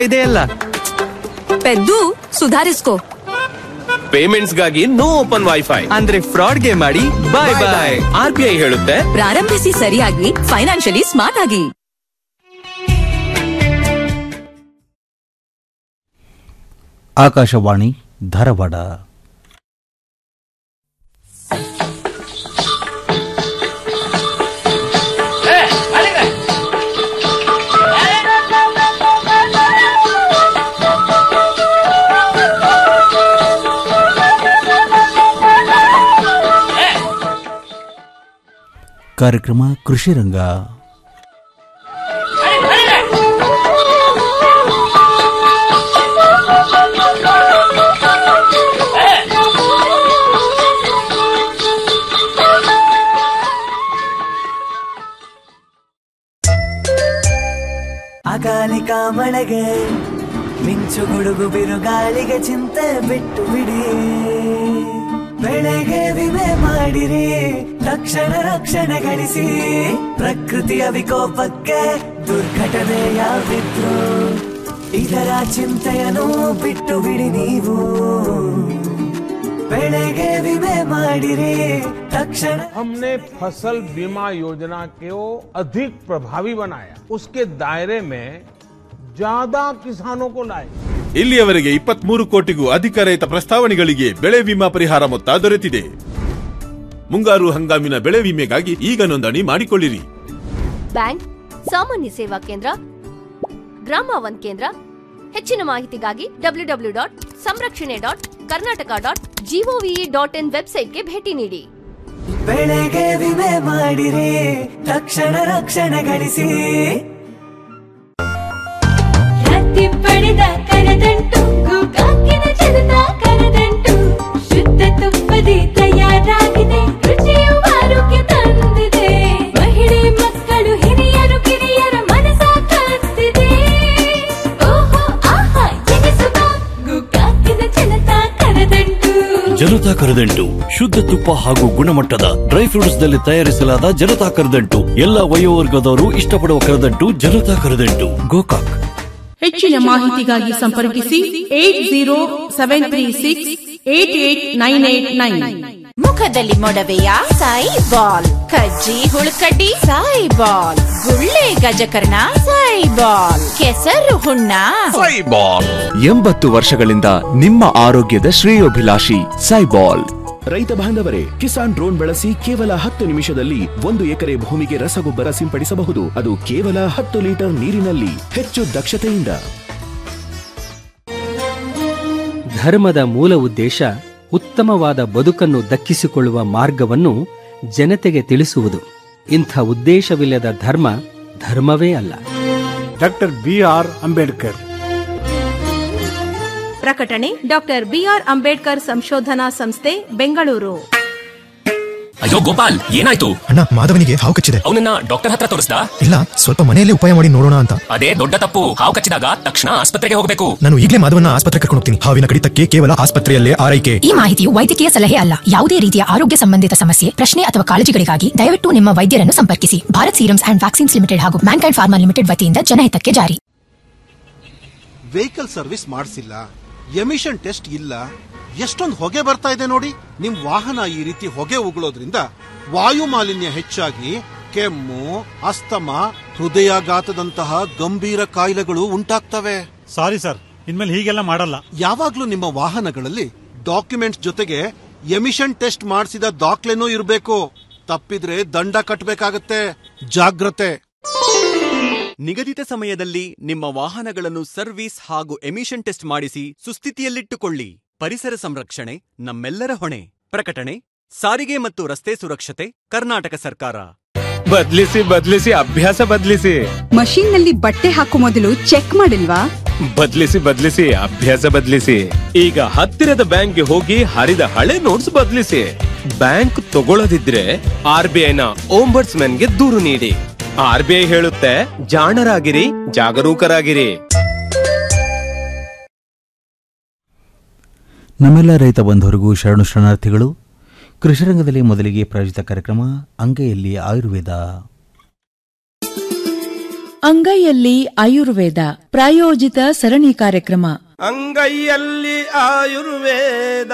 ಇದೆಯಲ್ಲ ಪೆದ್ದು ಸುಧಾರಿಸ್ಕೋ ಪೇಮೆಂಟ್ಸ್ ಗಾಗಿ ನೋ ಓಪನ್ ವೈಫೈ ಅಂದ್ರೆ ಫ್ರಾಡ್ಗೆ ಮಾಡಿ bye bye R B I ಹೇಳುತ್ತೆ ಪ್ರಾರಂಭಿಸಿ ಸರಿಯಾಗಿ ಫೈನಾನ್ಷಿಯಲಿ ಸ್ಮಾರ್ಟ್ ಆಗಿ ಆಕಾಶವಾಣಿ ಧಾರವಾಡ ಕಾರ್ಯಕ್ರಮ ಕೃಷಿ ರಂಗ ಅಕಾಲಿಕ ಮಳೆಗೆ ಮಿಂಚು ಗುಡುಗು ಬಿರುಗಾಳಿಗೆ ಚಿಂತೆ ಬಿಟ್ಟು ಬಿಡಿ ಬೆಳೆಗೆ ವಿಮೆ ಮಾಡಿರಿ ತಕ್ಷಣ ರಕ್ಷಣೆ ಗಳಿಸಿ ಪ್ರಕೃತಿಯ ವಿಕೋಪಕ್ಕೆ ದುರ್ಘಟನೆ ಯಾವಿದ್ರು ಇದರ ಚಿಂತೆಯನ್ನು ಬಿಟ್ಟು ಬಿಡಿ ನೀವು ಬೆಳೆಗೆ ವಿಮೆ ಮಾಡಿರಿ ತಕ್ಷಣ हमने फसल बीमा योजना को अधिक प्रभावी बनाया उसके दायरे में ज्यादा किसानों को लाए ಇಲ್ಲಿಯವರೆಗೆ ಇಪ್ಪತ್ಮೂರು ಕೋಟಿಗೂ ಅಧಿಕ ರೈತ ಪ್ರಸ್ತಾವನೆಗಳಿಗೆ ಬೆಳೆ ವಿಮಾ ಪರಿಹಾರ ಮೊತ್ತ ದೊರೆತಿದೆ ಮುಂಗಾರು ಹಂಗಾಮಿನ ಬೆಳೆ ವಿಮೆಗಾಗಿ ಈಗ ನೋಂದಣಿ ಮಾಡಿಕೊಳ್ಳಿರಿ ಬ್ಯಾಂಕ್ ಸಾಮಾನ್ಯ ಸೇವಾ ಕೇಂದ್ರ ಗ್ರಾಮ ಒನ್ ಕೇಂದ್ರ ಹೆಚ್ಚಿನ ಮಾಹಿತಿಗಾಗಿ ಡಬ್ಲ್ಯೂ ಡಬ್ಲ್ಯೂ ಡಾಟ್ ಸಂರಕ್ಷಣೆ dot Karnataka dot GOV dot in ವೆಬ್ಸೈಟ್ಗೆ ಭೇಟಿ ನೀಡಿ ಬೆಳೆಗೆ ವಿಮೆ ಮಾಡಿರಿ ತಕ್ಷಣ ರಕ್ಷಣೆ ಗಳಿಸಿ ಖ್ಯಾತಿ ಪಡೆದ ಕರದಂಟು ಗೋಕಾಕಿನ ಜನತ ಕರದಂಟು ಶುದ್ಧ ತುಪ್ಪದಿ ತಯಾರಾಗಿದೆ ರುಚಿಯು ಆರೋಗ್ಯ ತಂದಿದೆ ಮಹಿಳೆ ಮಕ್ಕಳು ಹಿರಿಯರು ಕಿರಿಯರ ಮನಸ ಕತ್ತಿದೆ ಓಹೋ ಆಹಾ ಎನಿಸುವ ಗೋಕಾಕಿನ ಜನತ ಕರದಂಟು ಜನತಾ ಕರದಂಟು ಶುದ್ಧ ತುಪ್ಪ ಹಾಗೂ ಗುಣಮಟ್ಟದ ಡ್ರೈ ಫ್ರೂಟ್ಸ್ ನಲ್ಲಿ ತಯಾರಿಸಲಾದ ಜನತಾ ಕರದಂಟು ಎಲ್ಲ ವಯೋವರ್ಗದವರು ಇಷ್ಟಪಡುವ ಕರದಂಟು ಜನತಾ ಕರದಂಟು ಗೋಕಾಕ್ ಹೆಚ್ಚಿನ ಮಾಹಿತಿಗಾಗಿ ಸಂಪರ್ಕಿಸಿ eight zero seven three six eight eight nine eight nine ಮುಖದಲ್ಲಿ ಮೊಡವೆಯ ಸಾಯಿ ಬಾಲ್ ಕಜ್ಜಿ ಹುಳುಕಡ್ಡಿ ಸಾಯಿ ಬಾಲ್ ಗುಳ್ಳೆ ಗಜಕರ್ಣ ಸಾಯಿ ಬಾಲ್ ಕೆಸರು ಹುಣ್ಣ ಎಂಬತ್ತು ವರ್ಷಗಳಿಂದ ನಿಮ್ಮ ಆರೋಗ್ಯದ ಶ್ರೇಯೋಭಿಲಾಷಿ ಸೈಬಾಲ್ ರೈತ ಬಾಂಧವರೇ ಕಿಸಾನ್ ಡ್ರೋನ್ ಬಳಸಿ ಕೇವಲ ಹತ್ತು ನಿಮಿಷದಲ್ಲಿ ಒಂದು ಎಕರೆ ಭೂಮಿಗೆ ರಸಗೊಬ್ಬರ ಸಿಂಪಡಿಸಬಹುದು ಅದು ಕೇವಲ ಹತ್ತು ಲೀಟರ್ ನೀರಿನಲ್ಲಿ ಹೆಚ್ಚು ದಕ್ಷತೆಯಿಂದ ಧರ್ಮದ ಮೂಲ ಉದ್ದೇಶ ಉತ್ತಮವಾದ ಬದುಕನ್ನು ದಕ್ಕಿಸಿಕೊಳ್ಳುವ ಮಾರ್ಗವನ್ನು ಜನತೆಗೆ ತಿಳಿಸುವುದು ಇಂಥ ಉದ್ದೇಶವಿಲ್ಲದ ಧರ್ಮ ಧರ್ಮವೇ ಅಲ್ಲ ಡಾಕ್ಟರ್ ಬಿ ಆರ್ ಅಂಬೇಡ್ಕರ್ ಪ್ರಕಟಣೆ ಡಾಕ್ಟರ್ ಬಿಆರ್ ಅಂಬೇಡ್ಕರ್ ಸಂಶೋಧನಾ ಸಂಸ್ಥೆ ಬೆಂಗಳೂರು ಅಯ್ಯೋ ಗೋಪಾಲ್ ಏನಾಯ್ತು ಅಣ್ಣ ಮಾಧವನಿಗೆ ಹಾವು ಕಚ್ಚಿದೆ ಅವನನ್ನ ಡಾಕ್ಟರ್ ಹತ್ರ ತೋರಿಸ್ದ ಇಲ್ಲ ಸ್ವಲ್ಪ ಮನೆಯಲ್ಲೇ ಉಪಾಯ ಮಾಡಿ ನೋಡೋಣ ಅಂತ ಅದೇ ದೊಡ್ಡ ತಪ್ಪು ಹಾವು ಕಚ್ಚಿದಾಗ ತಕ್ಷಣ ಆಸ್ಪತ್ರೆಗೆ ಹೋಗಬೇಕು ನಾನು ಈಗಲೇ ಮಾಧವನ ಆಸ್ಪತ್ರೆ ಕರ್ಕೊಂಡು ಹೋಗ್ತೀನಿ ಹಾವಿನ ಕಡಿತಕ್ಕೆ ಕೇವಲ ಆಸ್ಪತ್ರೆಯಲ್ಲೇ ಆರೈಕೆ ಈ ಮಾಹಿತಿಯು ವೈದ್ಯಕೀಯ ಸಲಹೆ ಅಲ್ಲ ಯಾವುದೇ ರೀತಿಯ ಆರೋಗ್ಯ ಸಂಬಂಧಿತ ಸಮಸ್ಯೆ ಪ್ರಶ್ನೆ ಅಥವಾ ಕಾಳಜಿಗಳಿಗಾಗಿ ದಯವಿಟ್ಟು ನಿಮ್ಮ ವೈದ್ಯರನ್ನು ಸಂಪರ್ಕಿಸಿ Bharat serums and vaccines limited ಹಾಗೂ ಮ್ಯಾನ್ಕೈಂಡ್ ಫಾರ್ಮಾ ಲಿಮಿಟೆಡ್ ವತಿಯಿಂದ ಜನಹಿತಕ್ಕೆ ಜಾರಿ ವೆಹಿಕಲ್ ಸರ್ವಿಸ್ ಮಾಡಿಸಿಲ್ಲ ಎಮಿಷನ್ ಟೆಸ್ಟ್ ಇಲ್ಲ ಎಷ್ಟೊಂದು ಹೊಗೆ ಬರ್ತಾ ಇದೆ ನೋಡಿ ನಿಮ್ ವಾಹನ ಈ ರೀತಿ ಹೊಗೆ ಉಗುಳೋದ್ರಿಂದ ವಾಯು ಮಾಲಿನ್ಯ ಹೆಚ್ಚಾಗಿ ಕೆಮ್ಮು ಅಸ್ತಮ ಹೃದಯಾಘಾತದಂತಹ ಗಂಭೀರ ಕಾಯಿಲೆಗಳು ಉಂಟಾಗ್ತವೆ ಸಾರಿ ಸರ್ ಇನ್ಮೇಲೆ ಹೀಗೆಲ್ಲ ಮಾಡಲ್ಲ ಯಾವಾಗ್ಲೂ ನಿಮ್ಮ ವಾಹನಗಳಲ್ಲಿ ಡಾಕ್ಯುಮೆಂಟ್ಸ್ ಜೊತೆಗೆ ಎಮಿಷನ್ ಟೆಸ್ಟ್ ಮಾಡಿಸಿದ ದಾಖಲೆನೂ ಇರಬೇಕು ತಪ್ಪಿದ್ರೆ ದಂಡ ಕಟ್ಟಬೇಕಾಗತ್ತೆ ಜಾಗ್ರತೆ ನಿಗದಿತ ಸಮಯದಲ್ಲಿ ನಿಮ್ಮ ವಾಹನಗಳನ್ನು ಸರ್ವಿಸ್ ಹಾಗೂ ಎಮಿಷನ್ ಟೆಸ್ಟ್ ಮಾಡಿಸಿ ಸುಸ್ಥಿತಿಯಲ್ಲಿಟ್ಟುಕೊಳ್ಳಿ ಪರಿಸರ ಸಂರಕ್ಷಣೆ ನಮ್ಮೆಲ್ಲರ ಹೊಣೆ ಪ್ರಕಟಣೆ ಸಾರಿಗೆ ಮತ್ತು ರಸ್ತೆ ಸುರಕ್ಷತೆ ಕರ್ನಾಟಕ ಸರ್ಕಾರ ಬದ್ಲಿಸಿ ಬದ್ಲಿಸಿ ಅಭ್ಯಾಸ ಬದ್ಲಿಸಿ ಮಷೀನ್ ನಲ್ಲಿ ಬಟ್ಟೆ ಹಾಕೋ ಮೊದಲು ಚೆಕ್ ಮಾಡಿಲ್ವಾ ಬದ್ಲಿಸಿ ಬದ್ಲಿಸಿ ಅಭ್ಯಾಸ ಬದ್ಲಿಸಿ ಈಗ ಹತ್ತಿರದ ಬ್ಯಾಂಕ್ಗೆ ಹೋಗಿ ಹರಿದ ಹಳೆ ನೋಟ್ಸ್ ಬದ್ಲಿಸಿ ಬ್ಯಾಂಕ್ ತಗೊಳ್ಳದಿದ್ರೆ ಆರ್ ಬಿ ಐನ ಗೆ ದೂರು ನೀಡಿ ಆರ್ ಬಿ ಐ ಹೇಳುತ್ತೆ ಜಾಣರಾಗಿರಿ ಜಾಗರೂಕರಾಗಿರಿ ನಮ್ಮೆಲ್ಲ ರೈತ ಬಂಧುವರಿಗೂ ಶರಣು ಶರಣಾರ್ಥಿಗಳು ಕೃಷಿರಂಗದಲ್ಲಿ ಮೊದಲಿಗೆ ಪ್ರಾಯೋಜಿತ ಕಾರ್ಯಕ್ರಮ ಅಂಗೈಯಲ್ಲಿ ಆಯುರ್ವೇದ ಅಂಗೈಯಲ್ಲಿ ಆಯುರ್ವೇದ ಪ್ರಾಯೋಜಿತ ಸರಣಿ ಕಾರ್ಯಕ್ರಮ ಅಂಗೈಯಲ್ಲಿ ಆಯುರ್ವೇದ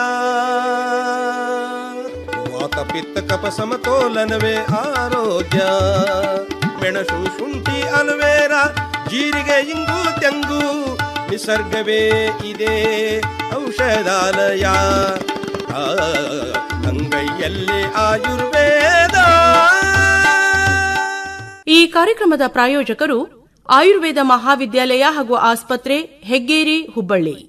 ವಾತ ಪಿತ್ತ ಕಪ ಸಮತೋಲನವೇ ಆರೋಗ್ಯ ಮೆಣಸು ಶುಂಠಿ ಅಲುವೇರ ಜೀರಿಗೆ ಇಂಗು ತೆಂಗು ನಿಸರ್ಗವೇ ಇದೆ ಔಷಧಾಲಯ ಆ, ಅಂಗೈಯಲ್ಲಿ ಆಯುರ್ವೇದ ಈ ಕಾರ್ಯಕ್ರಮದ ಪ್ರಾಯೋಜಕರು ಆಯುರ್ವೇದ ಮಹಾವಿದ್ಯಾಲಯ ಹಾಗೂ ಆಸ್ಪತ್ರೆ ಹೆಗ್ಗೇರಿ ಹುಬ್ಬಳ್ಳಿ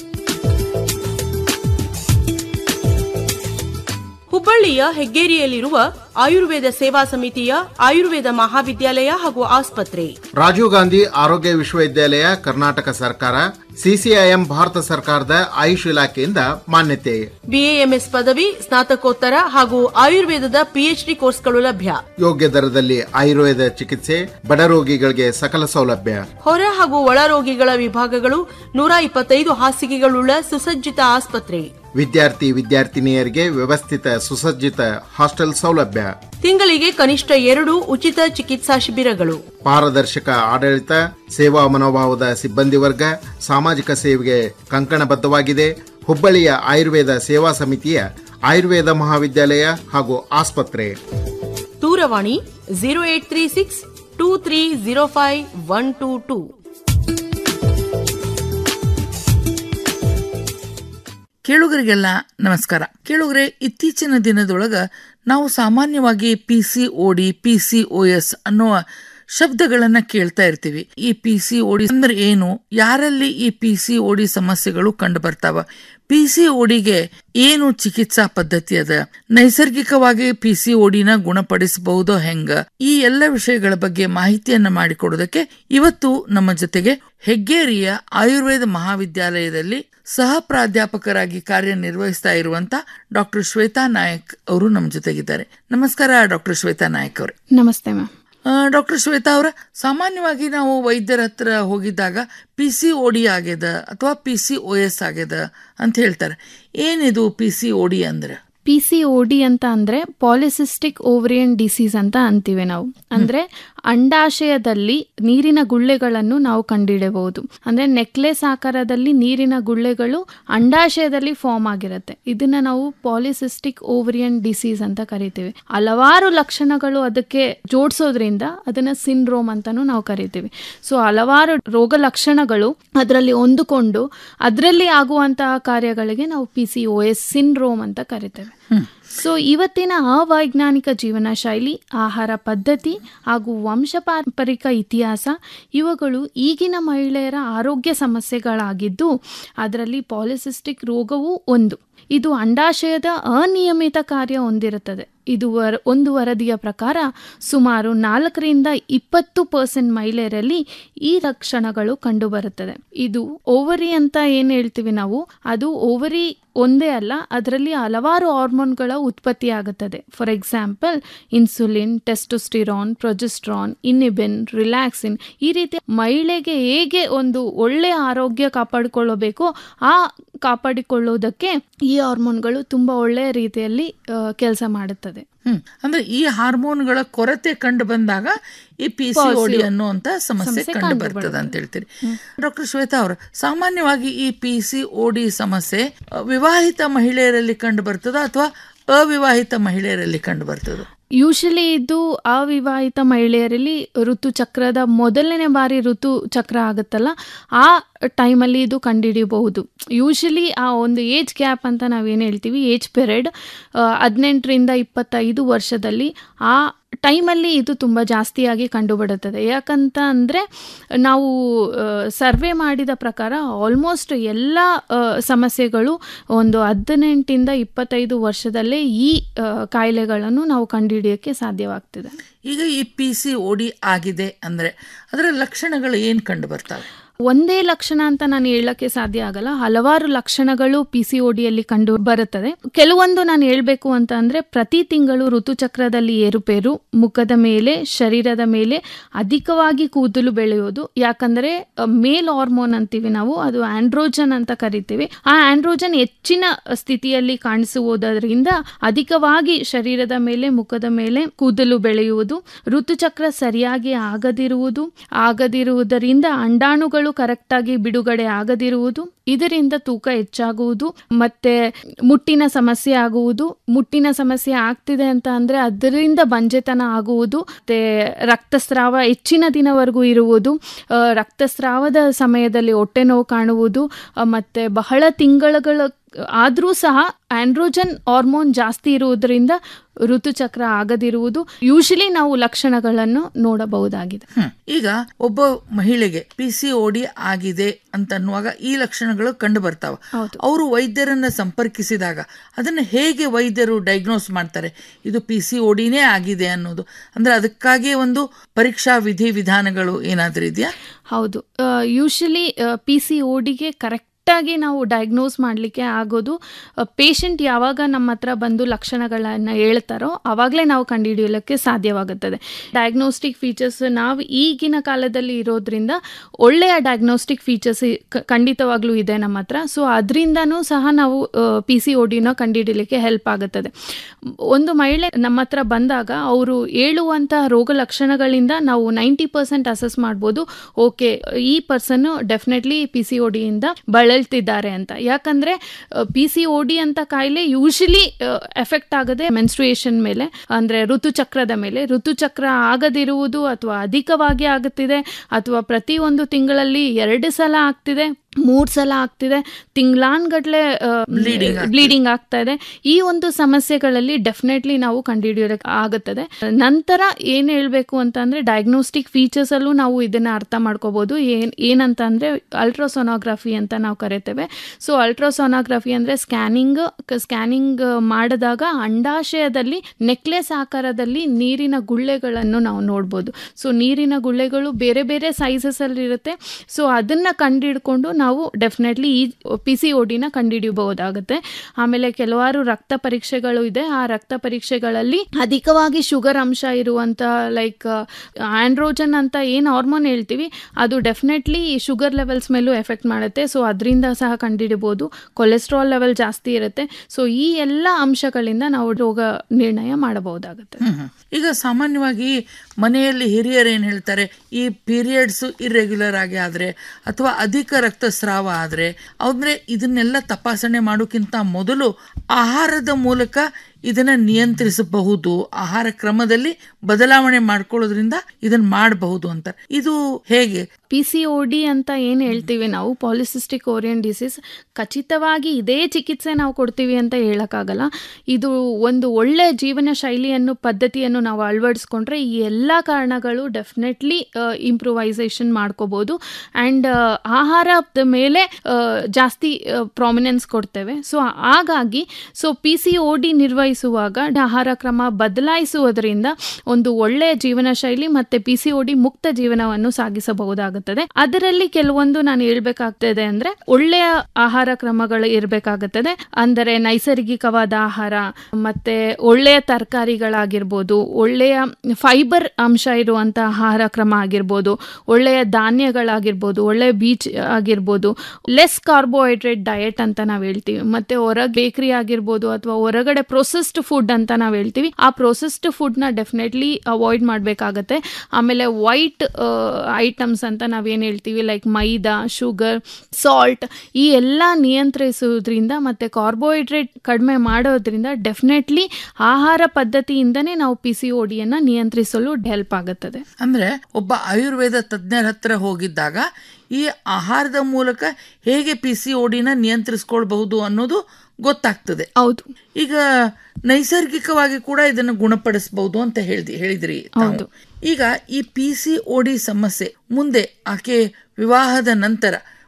ಹುಬ್ಬಳ್ಳಿಯ ಹೆಗ್ಗೇರಿಯಲ್ಲಿರುವ ಆಯುರ್ವೇದ ಸೇವಾ ಸಮಿತಿಯ ಆಯುರ್ವೇದ ಮಹಾವಿದ್ಯಾಲಯ ಹಾಗೂ ಆಸ್ಪತ್ರೆ ರಾಜೀವ್ ಗಾಂಧಿ ಆರೋಗ್ಯ ವಿಶ್ವವಿದ್ಯಾಲಯ ಕರ್ನಾಟಕ ಸರ್ಕಾರ ಸಿಸಿಐಎಂ ಭಾರತ ಸರ್ಕಾರದ ಆಯುಷ್ ಇಲಾಖೆಯಿಂದ ಮಾನ್ಯತೆ ಬಿಎಎಂಎಸ್ ಪದವಿ ಸ್ನಾತಕೋತ್ತರ ಹಾಗೂ ಆಯುರ್ವೇದದ ಪಿಎಚ್ಡಿ ಕೋರ್ಸ್ಗಳು ಲಭ್ಯ ಯೋಗ್ಯ ದರದಲ್ಲಿ ಆಯುರ್ವೇದ ಚಿಕಿತ್ಸೆ ಬಡ ರೋಗಿಗಳಿಗೆ ಸಕಲ ಸೌಲಭ್ಯ ಹೊರ ಹಾಗೂ ಒಳ ರೋಗಿಗಳ ವಿಭಾಗಗಳು ನೂರ ಇಪ್ಪತ್ತೈದು ಹಾಸಿಗೆಗಳುಳ್ಳ ಸುಸಜ್ಜಿತ ಆಸ್ಪತ್ರೆ ವಿದ್ಯಾರ್ಥಿ ವಿದ್ಯಾರ್ಥಿನಿಯರಿಗೆ ವ್ಯವಸ್ಥಿತ ಸುಸಜ್ಜಿತ ಹಾಸ್ಟೆಲ್ ಸೌಲಭ್ಯ ತಿಂಗಳಿಗೆ ಕನಿಷ್ಠ ಎರಡು ಉಚಿತ ಚಿಕಿತ್ಸಾ ಶಿಬಿರಗಳು ಪಾರದರ್ಶಕ ಆಡಳಿತ ಸೇವಾ ಮನೋಭಾವದ ಸಿಬ್ಬಂದಿ ವರ್ಗ ಸಾಮಾಜಿಕ ಸೇವೆಗೆ ಕಂಕಣಬದ್ಧವಾಗಿದೆ ಹುಬ್ಬಳ್ಳಿಯ ಆಯುರ್ವೇದ ಸೇವಾ ಸಮಿತಿಯ ಆಯುರ್ವೇದ ಮಹಾವಿದ್ಯಾಲಯ ಹಾಗೂ ಆಸ್ಪತ್ರೆ ದೂರವಾಣಿ zero eight three six two three zero five one two two ಕೇಳುಗರಿಗೆಲ್ಲ ನಮಸ್ಕಾರ ಕೇಳುಗರೆ ಇತ್ತೀಚಿನ ದಿನದೊಳಗ ನಾವು ಸಾಮಾನ್ಯವಾಗಿ P C O D P C O S ಅನ್ನುವ ಶಬ್ದಗಳನ್ನ ಕೇಳ್ತಾ ಇರ್ತೀವಿ ಈ ಪಿ ಸಿ ಓಡಿ ಅಂದ್ರೆ ಏನು ಯಾರಲ್ಲಿ ಈ ಪಿ ಸಿ ಓಡಿ ಸಮಸ್ಯೆಗಳು ಕಂಡು ಬರ್ತಾವ ಪಿ ಸಿ ಓಡಿಗೆ ಏನು ಚಿಕಿತ್ಸಾ ಪದ್ಧತಿ ಅದ ನೈಸರ್ಗಿಕವಾಗಿ ಪಿ ಸಿ ಓಡಿನ ಗುಣಪಡಿಸಬಹುದೋ ಹೆಂಗ ಈ ಎಲ್ಲ ವಿಷಯಗಳ ಬಗ್ಗೆ ಮಾಹಿತಿಯನ್ನ ಮಾಡಿಕೊಡೋದಕ್ಕೆ ಇವತ್ತು ನಮ್ಮ ಜೊತೆಗೆ ಹೆಗ್ಗೇರಿಯ ಆಯುರ್ವೇದ ಮಹಾವಿದ್ಯಾಲಯದಲ್ಲಿ ಸಹ ಪ್ರಾಧ್ಯಾಪಕರಾಗಿ ಕಾರ್ಯನಿರ್ವಹಿಸ್ತಾ ಇರುವಂತ ಡಾಕ್ಟರ್ ಶ್ವೇತಾ ನಾಯಕ್ ಅವರು ನಮ್ಮ ಜೊತೆಗಿದ್ದಾರೆ ನಮಸ್ಕಾರ ಡಾಕ್ಟರ್ ಶ್ವೇತಾ ನಾಯಕ್ ಅವರೇ ನಮಸ್ತೆ ಮ್ಯಾಮ್ ಡಾಕ್ಟರ್ ಶ್ವೇತಾ ಅವರ ಸಾಮಾನ್ಯವಾಗಿ ನಾವು ವೈದ್ಯರ ಹತ್ರ ಹೋಗಿದ್ದಾಗ ಪಿ ಸಿ ಓ ಡಿ ಆಗ್ಯದ ಅಥವಾ ಪಿ ಸಿ ಓ ಎಸ್ ಆಗ್ಯದ ಅಂತ ಹೇಳ್ತಾರೆ ಏನಿದು ಪಿ ಸಿ ಓ ಡಿ ಅಂದ್ರೆ ಪಿ ಸಿ ಓ ಡಿ ಅಂತ ಅಂದ್ರೆ ಪಾಲಿಸಿಸ್ಟಿಕ್ ಓವರಿಯನ್ ಡಿಸೀಸ್ ಅಂತ ಅಂತೀವಿ ನಾವು ಅಂದ್ರೆ ಅಂಡಾಶಯದಲ್ಲಿ ನೀರಿನ ಗುಳ್ಳೆಗಳನ್ನು ನಾವು ಕಂಡುಹಿಡಬಹುದು ಅಂದ್ರೆ ನೆಕ್ಲೆಸ್ ಆಕಾರದಲ್ಲಿ ನೀರಿನ ಗುಳ್ಳೆಗಳು ಅಂಡಾಶಯದಲ್ಲಿ ಫಾರ್ಮ್ ಆಗಿರುತ್ತೆ ಇದನ್ನ ನಾವು ಪಾಲಿಸಿಸ್ಟಿಕ್ ಓವರಿಯನ್ ಡಿಸೀಸ್ ಅಂತ ಕರಿತೀವಿ ಹಲವಾರು ಲಕ್ಷಣಗಳು ಅದಕ್ಕೆ ಜೋಡಿಸೋದ್ರಿಂದ ಅದನ್ನ ಸಿಂಡ್ರೋಮ್ ಅಂತಾನು ನಾವು ಕರಿತೀವಿ ಸೊ ಹಲವಾರು ರೋಗ ಲಕ್ಷಣಗಳು ಅದರಲ್ಲಿ ಹೊಂದಿಕೊಂಡು ಅದರಲ್ಲಿ ಆಗುವಂತಹ ಕಾರ್ಯಗಳಿಗೆ ನಾವು P C O S syndrome ಅಂತ ಕರಿತೇವೆ ಸೊ ಇವತ್ತಿನ ಅವೈಜ್ಞಾನಿಕ ಜೀವನ ಶೈಲಿ ಆಹಾರ ಪದ್ಧತಿ ಹಾಗೂ ವಂಶಪಾರಂಪರಿಕ ಇತಿಹಾಸ ಇವುಗಳು ಈಗಿನ ಮಹಿಳೆಯರ ಆರೋಗ್ಯ ಸಮಸ್ಯೆಗಳಾಗಿದ್ದು ಅದರಲ್ಲಿ ಪಾಲಿಸಿಸ್ಟಿಕ್ ರೋಗವೂ ಒಂದು ಇದು ಅಂಡಾಶಯದ ಅನಿಯಮಿತ ಕಾರ್ಯ ಹೊಂದಿರುತ್ತದೆ ಇದು ವರ ಒಂದು ವರದಿಯ ಪ್ರಕಾರ ಸುಮಾರು ನಾಲ್ಕರಿಂದ ಇಪ್ಪತ್ತು ಪರ್ಸೆಂಟ್ ಮಹಿಳೆಯರಲ್ಲಿ ಈ ಲಕ್ಷಣಗಳು ಕಂಡುಬರುತ್ತದೆ ಇದು ಓವರಿ ಅಂತ ಏನು ಹೇಳ್ತೀವಿ ನಾವು ಅದು ಓವರಿ ಒಂದೇ ಅಲ್ಲ ಅದರಲ್ಲಿ ಹಲವಾರು ಹಾರ್ಮೋನ್ಗಳ ಉತ್ಪತ್ತಿ ಆಗುತ್ತದೆ for example insulin testosterone progesterone inhibin relaxin ಈ ರೀತಿ ಮಹಿಳೆಗೆ ಹೇಗೆ ಒಂದು ಒಳ್ಳೆಯ ಆರೋಗ್ಯ ಕಾಪಾಡಿಕೊಳ್ಳಬೇಕೋ ಆ ಕಾಪಾಡಿಕೊಳ್ಳುವುದಕ್ಕೆ ಈ ಹಾರ್ಮೋನ್ಗಳು ತುಂಬಾ ಒಳ್ಳೆಯ ರೀತಿಯಲ್ಲಿ ಕೆಲಸ ಮಾಡುತ್ತದೆ ಹ್ಮ್ ಅಂದ್ರೆ ಈ ಹಾರ್ಮೋನ್ಗಳ ಕೊರತೆ ಕಂಡು ಬಂದಾಗ ಈ ಪಿ ಸಿ ಓಡಿ ಅನ್ನುವಂತ ಸಮಸ್ಯೆ ಸಮಸ್ಯೆ ಕಂಡು ಕಂಡು ಬರ್ತದೆ ಅಂತ ಬರುತ್ತೆ. ಹೇಳ್ತೀರಿ ಡಾಕ್ಟರ್ ಶ್ವೇತಾ ಅವರು ಸಾಮಾನ್ಯವಾಗಿ ಈ ಪಿ ಸಿ ಓಡಿ ಸಮಸ್ಯೆ ಅ, ವಿವಾಹಿತ ಮಹಿಳೆಯರಲ್ಲಿ ಕಂಡು ಬರ್ತದ ಅಥವಾ ಅವಿವಾಹಿತ ಮಹಿಳೆಯರಲ್ಲಿ ಕಂಡು ಬರ್ತದ ಯೂಶಲಿ ಇದು ಅವಿವಾಹಿತ ಮಹಿಳೆಯರಲ್ಲಿ ಋತುಚಕ್ರದ ಮೊದಲನೇ ಬಾರಿ ಋತು ಚಕ್ರ ಆಗುತ್ತಲ್ಲ ಆ ಟೈಮಲ್ಲಿ ಇದು ಕಂಡುಹಿಡಿಯಬಹುದು ಯೂಶಲಿ ಆ ಒಂದು ಏಜ್ ಗ್ಯಾಪ್ ಅಂತ ನಾವೇನು ಹೇಳ್ತೀವಿ ಏಜ್ ಪೀರಿಯಡ್ ಹದಿನೆಂಟರಿಂದ ಇಪ್ಪತ್ತೈದು ವರ್ಷದಲ್ಲಿ ಆ ಟೈಮಲ್ಲಿ ಇದು ತುಂಬ ಜಾಸ್ತಿಯಾಗಿ ಕಂಡುಬರುತ್ತದೆ ಯಾಕಂತ ಅಂದರೆ ನಾವು ಸರ್ವೆ ಮಾಡಿದ ಪ್ರಕಾರ ಆಲ್ಮೋಸ್ಟ್ ಎಲ್ಲ ಆ, ಸಮಸ್ಯೆಗಳು ಒಂದು ಹದಿನೆಂಟಿಂದ ಇಪ್ಪತ್ತೈದು ವರ್ಷದಲ್ಲೇ ಈ ಆ, ಕಾಯಿಲೆಗಳನ್ನು ನಾವು ಕಂಡುಹಿಡಿಯೋಕ್ಕೆ ಸಾಧ್ಯವಾಗ್ತಿದೆ ಈಗ ಈ ಪಿ ಸಿ ಓಡಿ ಆಗಿದೆ ಅಂದ್ರೆ ಅದರ ಲಕ್ಷಣಗಳು ಏನ್ ಕಂಡು ಬರ್ತಾವೆ ಒಂದೇ ಲಕ್ಷಣ ಅಂತ ನಾನು ಹೇಳಕ್ಕೆ ಸಾಧ್ಯ ಆಗಲ್ಲ ಹಲವಾರು ಲಕ್ಷಣಗಳು ಪಿ ಸಿ ಡಿಯಲ್ಲಿ ಕಂಡು ಬರುತ್ತದೆ ಕೆಲವೊಂದು ನಾನು ಹೇಳ್ಬೇಕು ಅಂತ ಅಂದ್ರೆ ಪ್ರತಿ ತಿಂಗಳು ಋತುಚಕ್ರದಲ್ಲಿ ಏರುಪೇರು ಮುಖದ ಮೇಲೆ ಶರೀರದ ಮೇಲೆ ಅಧಿಕವಾಗಿ ಕೂದಲು ಬೆಳೆಯೋದು ಯಾಕಂದ್ರೆ ಮೇಲ್ ಹಾರ್ಮೋನ್ ಅಂತೀವಿ ನಾವು ಅದು ಆಂಡ್ರೋಜನ್ ಅಂತ ಕರಿತೀವಿ ಆ ಆಂಡ್ರೋಜನ್ ಹೆಚ್ಚಿನ ಸ್ಥಿತಿಯಲ್ಲಿ ಕಾಣಿಸುವುದರಿಂದ ಅಧಿಕವಾಗಿ ಶರೀರದ ಮೇಲೆ ಮುಖದ ಮೇಲೆ ಕೂದಲು ಬೆಳೆಯುವುದು ಋತುಚಕ್ರ ಸರಿಯಾಗಿ ಆಗದಿರುವುದು ಆಗದಿರುವುದರಿಂದ ಅಂಡಾಣುಗಳು ಕರೆಕ್ಟಾಗಿ ಬಿಡುಗಡೆ ಆಗದಿರುವುದು ಇದರಿಂದ ತೂಕ ಹೆಚ್ಚಾಗುವುದು ಮತ್ತೆ ಮುಟ್ಟಿನ ಸಮಸ್ಯೆ ಆಗುವುದು ಮುಟ್ಟಿನ ಸಮಸ್ಯೆ ಆಗ್ತಿದೆ ಅಂತ ಅಂದ್ರೆ ಅದರಿಂದ ಬಂಜೆತನ ಆಗುವುದು ಮತ್ತೆ ರಕ್ತಸ್ರಾವ ಹೆಚ್ಚಿನ ದಿನವರೆಗೂ ಇರುವುದು ಆ, ರಕ್ತಸ್ರಾವದ ಸಮಯದಲ್ಲಿ ಹೊಟ್ಟೆ ನೋವು ಕಾಣುವುದು ಆ, ಮತ್ತೆ ಬಹಳ ತಿಂಗಳುಗಳ ಆದರೂ ಸಹ ಆಂಡ್ರೋಜನ್ ಹಾರ್ಮೋನ್ ಜಾಸ್ತಿ ಇರುವುದರಿಂದ ಋತುಚಕ್ರ ಆಗದಿರುವುದು ಯೂಶಲಿ ನಾವು ಲಕ್ಷಣಗಳನ್ನು ನೋಡಬಹುದಾಗಿದೆ ಹ್ಮ್. ಈಗ ಒಬ್ಬ ಮಹಿಳೆಗೆ ಪಿ ಸಿ ಓಡಿ ಆಗಿದೆ ಅಂತನ್ನುವಾಗ ಈ ಲಕ್ಷಣಗಳು ಕಂಡು ಬರ್ತಾವ ಅವರು ವೈದ್ಯರನ್ನ ಸಂಪರ್ಕಿಸಿದಾಗ ಅದನ್ನ ಹೇಗೆ ವೈದ್ಯರು ಡಯಾಗ್ನೋಸ್ ಮಾಡ್ತಾರೆ ಇದು ಪಿ ಸಿ ಓಡಿನೇ ಆಗಿದೆ ಅನ್ನೋದು ಅಂದ್ರೆ ಅದಕ್ಕಾಗಿ ಒಂದು ಪರೀಕ್ಷಾ ವಿಧಿ ವಿಧಾನಗಳು ಏನಾದ್ರೂ ಇದೆಯಾ ಹೌದು ಯೂಶಲಿ ಪಿ ಸಿ ಓಡಿಗೆ ಕರೆಕ್ಟ್ ಆಗಿ ನಾವು ಡಯಾಗ್ನೋಸ್ ಮಾಡಲಿಕ್ಕೆ ಆಗೋದು ಪೇಷಂಟ್ ಯಾವಾಗ ನಮ್ಮ ಹತ್ರ ಬಂದು ಲಕ್ಷಣಗಳನ್ನು ಹೇಳ್ತಾರೋ ಆವಾಗಲೇ ನಾವು ಕಂಡುಹಿಡಿಯಲಿಕ್ಕೆ ಸಾಧ್ಯವಾಗುತ್ತದೆ ಡಯಾಗ್ನೋಸ್ಟಿಕ್ ಫೀಚರ್ಸ್ ನಾವು ಈಗಿನ ಕಾಲದಲ್ಲಿ ಇರೋದ್ರಿಂದ ಒಳ್ಳೆಯ ಡಯಾಗ್ನೋಸ್ಟಿಕ್ ಫೀಚರ್ಸ್ ಖಂಡಿತವಾಗ್ಲೂ ಇದೆ ನಮ್ಮ ಹತ್ರ ಸೊ ಅದರಿಂದನೂ ಸಹ ನಾವು ಪಿ ಸಿ ಡಿನ ಕಂಡುಹಿಡಿಯಲಿಕ್ಕೆ ಹೆಲ್ಪ್ ಆಗುತ್ತದೆ ಒಂದು ಮಹಿಳೆ ನಮ್ಮ ಹತ್ರ ಬಂದಾಗ ಅವರು ಹೇಳುವಂಥ ರೋಗ ಲಕ್ಷಣಗಳಿಂದ ನಾವು ನೈಂಟಿ ಪರ್ಸೆಂಟ್ ಅಸೆಸ್ ಮಾಡ್ಬೋದು ಓಕೆ ಈ ಪರ್ಸನ್ ಡೆಫಿನೆಟ್ಲಿ ಪಿ ಸಿ ಡಿಯಿಂದ ಬಳಲ್ತಿದ್ದಾರೆ ಅಂತ ಯಾಕಂದ್ರೆ ಪಿ ಸಿ ಡಿ ಅಂತ ಕಾಯಿಲೆ ಯೂಶಲಿ ಎಫೆಕ್ಟ್ ಆಗದೆ ಮೆನ್ಸ್ಟ್ರುಯೇಷನ್ ಮೇಲೆ ಅಂದ್ರೆ ಋತುಚಕ್ರದ ಮೇಲೆ ಋತುಚಕ್ರ ಆಗದಿರುವುದು ಅಥವಾ ಅಧಿಕವಾಗಿ ಆಗುತ್ತಿದೆ ಅಥವಾ ಪ್ರತಿ ಒಂದು ತಿಂಗಳಲ್ಲಿ ಎರಡು ಸಲ ಆಗ್ತಿದೆ ಮೂರ್ ಸಲ ಆಗ್ತಿದೆ ತಿಂಗ್ಳಾನ್ಗಟ್ಲೆ Bleeding ಆಗ್ತಿದೆ. ಬ್ಲೀಡಿಂಗ್ ಆಗ್ತಾ ಇದೆ ಈ ಒಂದು ಸಮಸ್ಯೆಗಳಲ್ಲಿ ಡೆಫಿನೆಟ್ಲಿ ನಾವು ಕಂಡುಹಿಡಿಯೋದಕ್ಕೆ ಆಗುತ್ತದೆ ನಂತರ ಏನ್ ಹೇಳ್ಬೇಕು ಅಂತ ಅಂದ್ರೆ ಡಯಾಗ್ನೋಸ್ಟಿಕ್ ಫೀಚರ್ಸ್ ಅಲ್ಲೂ ನಾವು ಇದನ್ನ ಅರ್ಥ ಮಾಡ್ಕೋಬಹುದು ಏನ್ ಏನಂತ ಅಂದ್ರೆ ಅಲ್ಟ್ರಾಸೋನೋಗ್ರಫಿ ಅಂತ ನಾವು ಕರಿತೇವೆ ಸೊ ಅಲ್ಟ್ರಾಸೋನೋಗ್ರಫಿ ಅಂದ್ರೆ ಸ್ಕ್ಯಾನಿಂಗ್ ಸ್ಕ್ಯಾನಿಂಗ್ ಮಾಡಿದಾಗ ಅಂಡಾಶಯದಲ್ಲಿ ನೆಕ್ಲೆಸ್ ಆಕಾರದಲ್ಲಿ ನೀರಿನ ಗುಳ್ಳೆಗಳನ್ನು ನಾವು ನೋಡ್ಬೋದು ಸೊ ನೀರಿನ ಗುಳ್ಳೆಗಳು ಬೇರೆ ಬೇರೆ ಸೈಜಸ್ ಅಲ್ಲಿ ಇರುತ್ತೆ ಸೊ ಅದನ್ನ ಕಂಡಿಡ್ಕೊಂಡು ನಾವು ಡೆಫಿನೆಟ್ಲಿ ಈ ಪಿ ಸಿ ಓಡಿನ ಕಂಡುಹಿಡಿಯಬಹುದಾಗುತ್ತೆ ಆಮೇಲೆ ಕೆಲವಾರು ರಕ್ತ ಪರೀಕ್ಷೆಗಳು ಇದೆ ಆ ರಕ್ತ ಪರೀಕ್ಷೆಗಳಲ್ಲಿ ಅಧಿಕವಾಗಿ ಶುಗರ್ ಅಂಶ ಇರುವಂತ ಲೈಕ್ ಆಂಡ್ರೋಜನ್ ಅಂತ ಏನು ಹಾರ್ಮೋನ್ ಹೇಳ್ತೀವಿ ಅದು ಡೆಫಿನೆಟ್ಲಿ ಶುಗರ್ ಲೆವೆಲ್ಸ್ ಮೇಲೂ ಎಫೆಕ್ಟ್ ಮಾಡುತ್ತೆ ಸೊ ಅದರಿಂದ ಸಹ ಕಂಡುಹಿಡಿಬಹುದು ಕೊಲೆಸ್ಟ್ರಾಲ್ ಲೆವೆಲ್ ಜಾಸ್ತಿ ಇರುತ್ತೆ ಸೊ ಈ ಎಲ್ಲ ಅಂಶಗಳಿಂದ ನಾವು ರೋಗ ನಿರ್ಣಯ ಮಾಡಬಹುದಾಗುತ್ತೆ ಹ್ಮ್ ಹ್ಮ್. ಈಗ ಸಾಮಾನ್ಯವಾಗಿ ಮನೆಯಲ್ಲಿ ಹಿರಿಯರು ಏನ್ ಹೇಳ್ತಾರೆ ಈ ಪೀರಿಯಡ್ಸ್ ಇರ್ರೆಗ್ಯುಲರ್ ಆಗಿ ಆದ್ರೆ ಅಥವಾ ಅಧಿಕ ರಕ್ತಸ್ರಾವ ಆದ್ರೆ ಅಂದ್ರೆ ಇದನ್ನೆಲ್ಲ ತಪಾಸಣೆ ಮಾಡೋಕ್ಕಿಂತ ಮೊದಲು ಆಹಾರದ ಮೂಲಕ ಇದನ್ನ ನಿಯಂತ್ರಿಸಬಹುದು ಆಹಾರ ಕ್ರಮದಲ್ಲಿ ಬದಲಾವಣೆ ಮಾಡ್ಕೊಳ್ಳೋದ್ರಿಂದ ಇದನ್ನ ಮಾಡಬಹುದು ಅಂತ ಇದು ಹೇಗೆ ಪಿ ಸಿ ಒ ಡಿ ಅಂತ ಏನು ಹೇಳ್ತೀವಿ ನಾವು ಪಾಲಿಸಿಸ್ಟಿಕ್ ಓರಿಯನ್ ಡಿಸೀಸ್ ಖಚಿತವಾಗಿ ಇದೇ ಚಿಕಿತ್ಸೆ ನಾವು ಕೊಡ್ತೀವಿ ಅಂತ ಹೇಳಕ್ಕಾಗಲ್ಲ ಇದು ಒಂದು ಒಳ್ಳೆ ಜೀವನ ಶೈಲಿಯನ್ನು ಪದ್ಧತಿಯನ್ನು ನಾವು ಅಳವಡಿಸ್ಕೊಂಡ್ರೆ ಈ ಎಲ್ಲ ಕಾರಣಗಳು ಡೆಫಿನೆಟ್ಲಿ ಇಂಪ್ರೂವೈಸೇಷನ್ ಮಾಡ್ಕೋಬಹುದು ಆ್ಯಂಡ್ ಆಹಾರದ ಮೇಲೆ ಆ, ಜಾಸ್ತಿ ಪ್ರಾಮಿನೆನ್ಸ್ ಕೊಡ್ತೇವೆ ಸೊ ಹಾಗಾಗಿ so P C O D ನಿರ್ವಹಿಸುವಾಗ ಆಹಾರ ಕ್ರಮ ಬದಲಾಯಿಸುವುದರಿಂದ ಒಂದು ಒಳ್ಳೆಯ ಜೀವನ ಶೈಲಿ ಮತ್ತೆ ಪಿ ಸಿ ಡಿ ಮುಕ್ತ ಜೀವನವನ್ನು ಸಾಗಿಸಬಹುದಾಗುತ್ತದೆ ಅದರಲ್ಲಿ ಕೆಲವೊಂದು ನಾನು ಹೇಳ್ಬೇಕಾಗ್ತದೆ ಅಂದ್ರೆ ಒಳ್ಳೆಯ ಆಹಾರ ಕ್ರಮಗಳು ಇರಬೇಕಾಗುತ್ತದೆ ಅಂದರೆ ನೈಸರ್ಗಿಕವಾದ ಆಹಾರ ಮತ್ತೆ ಒಳ್ಳೆಯ ತರಕಾರಿಗಳಾಗಿರ್ಬೋದು ಒಳ್ಳೆಯ ಫೈಬರ್ ಅಂಶ ಇರುವಂತ ಆಹಾರ ಕ್ರಮ ಆಗಿರ್ಬೋದು ಒಳ್ಳೆಯ ಧಾನ್ಯಗಳಾಗಿರ್ಬೋದು ಒಳ್ಳೆಯ ಬೀಚ್ ಆಗಿರ್ಬೋದು ಲೆಸ್ ಕಾರ್ಬೋಹೈಡ್ರೇಟ್ ಡಯಟ್ ಅಂತ ನಾವು ಹೇಳ್ತೀವಿ ಮತ್ತೆ ಹೊರಗೆ ಬೇಕರಿ ಆಗಿರ್ಬೋದು ಅಥವಾ ಹೊರಗಡೆ ಪ್ರೊಸೆಸ್ಡ್ ಫುಡ್ ಅಂತ ನಾವು ಹೇಳ್ತೀವಿ ಆ ಪ್ರೊಸೆಸ್ಡ್ ಫುಡ್ನ ಡೆಫಿನೆಟ್ಲಿ ಅವಾಯ್ಡ್ ಮಾಡಬೇಕಾಗತ್ತೆ ಆಮೇಲೆ ವೈಟ್ ಐಟಮ್ಸ್ ಅಂತ ನಾವೇನು ಹೇಳ್ತೀವಿ ಲೈಕ್ ಮೈದಾ ಶುಗರ್ ಸಾಲ್ಟ್ ಈ ಎಲ್ಲ ನಿಯಂತ್ರಿಸುವುದರಿಂದ ಮತ್ತೆ ಕಾರ್ಬೋಹೈಡ್ರೇಟ್ ಕಡಿಮೆ ಮಾಡೋದ್ರಿಂದ ಡೆಫಿನೆಟ್ಲಿ ಆಹಾರ ಪದ್ಧತಿಯಿಂದನೇ ನಾವು ಪಿ ಸಿ ಡಿಯನ್ನು ನಿಯಂತ್ರಿಸಲು ಹೆಲ್ಪ್ ಆಗುತ್ತದೆ ಅಂದ್ರೆ ಒಬ್ಬ ಆಯುರ್ವೇದ ತಜ್ಞರ ಹತ್ರ ಹೋಗಿದ್ದಾಗ ಈ ಆಹಾರದ ಮೂಲಕ ಹೇಗೆ ಪಿ ಸಿ ಓಡಿನ ನಿಯಂತ್ರಿಸ್ಕೊಳ್ಬಹುದು ಅನ್ನೋದು ಗೊತ್ತಾಗ್ತದೆ ಹೌದು ಈಗ ನೈಸರ್ಗಿಕವಾಗಿ ಕೂಡ ಇದನ್ನು ಗುಣಪಡಿಸಬಹುದು ಅಂತ ಹೇಳ್ದಿ ಹೇಳಿದ್ರಿ ತಾವು. ಈಗ ಈ ಪಿ ಸಿ ಓಡಿ ಸಮಸ್ಯೆ ಮುಂದೆ ಆಕೆ ವಿವಾಹದ ನಂತರ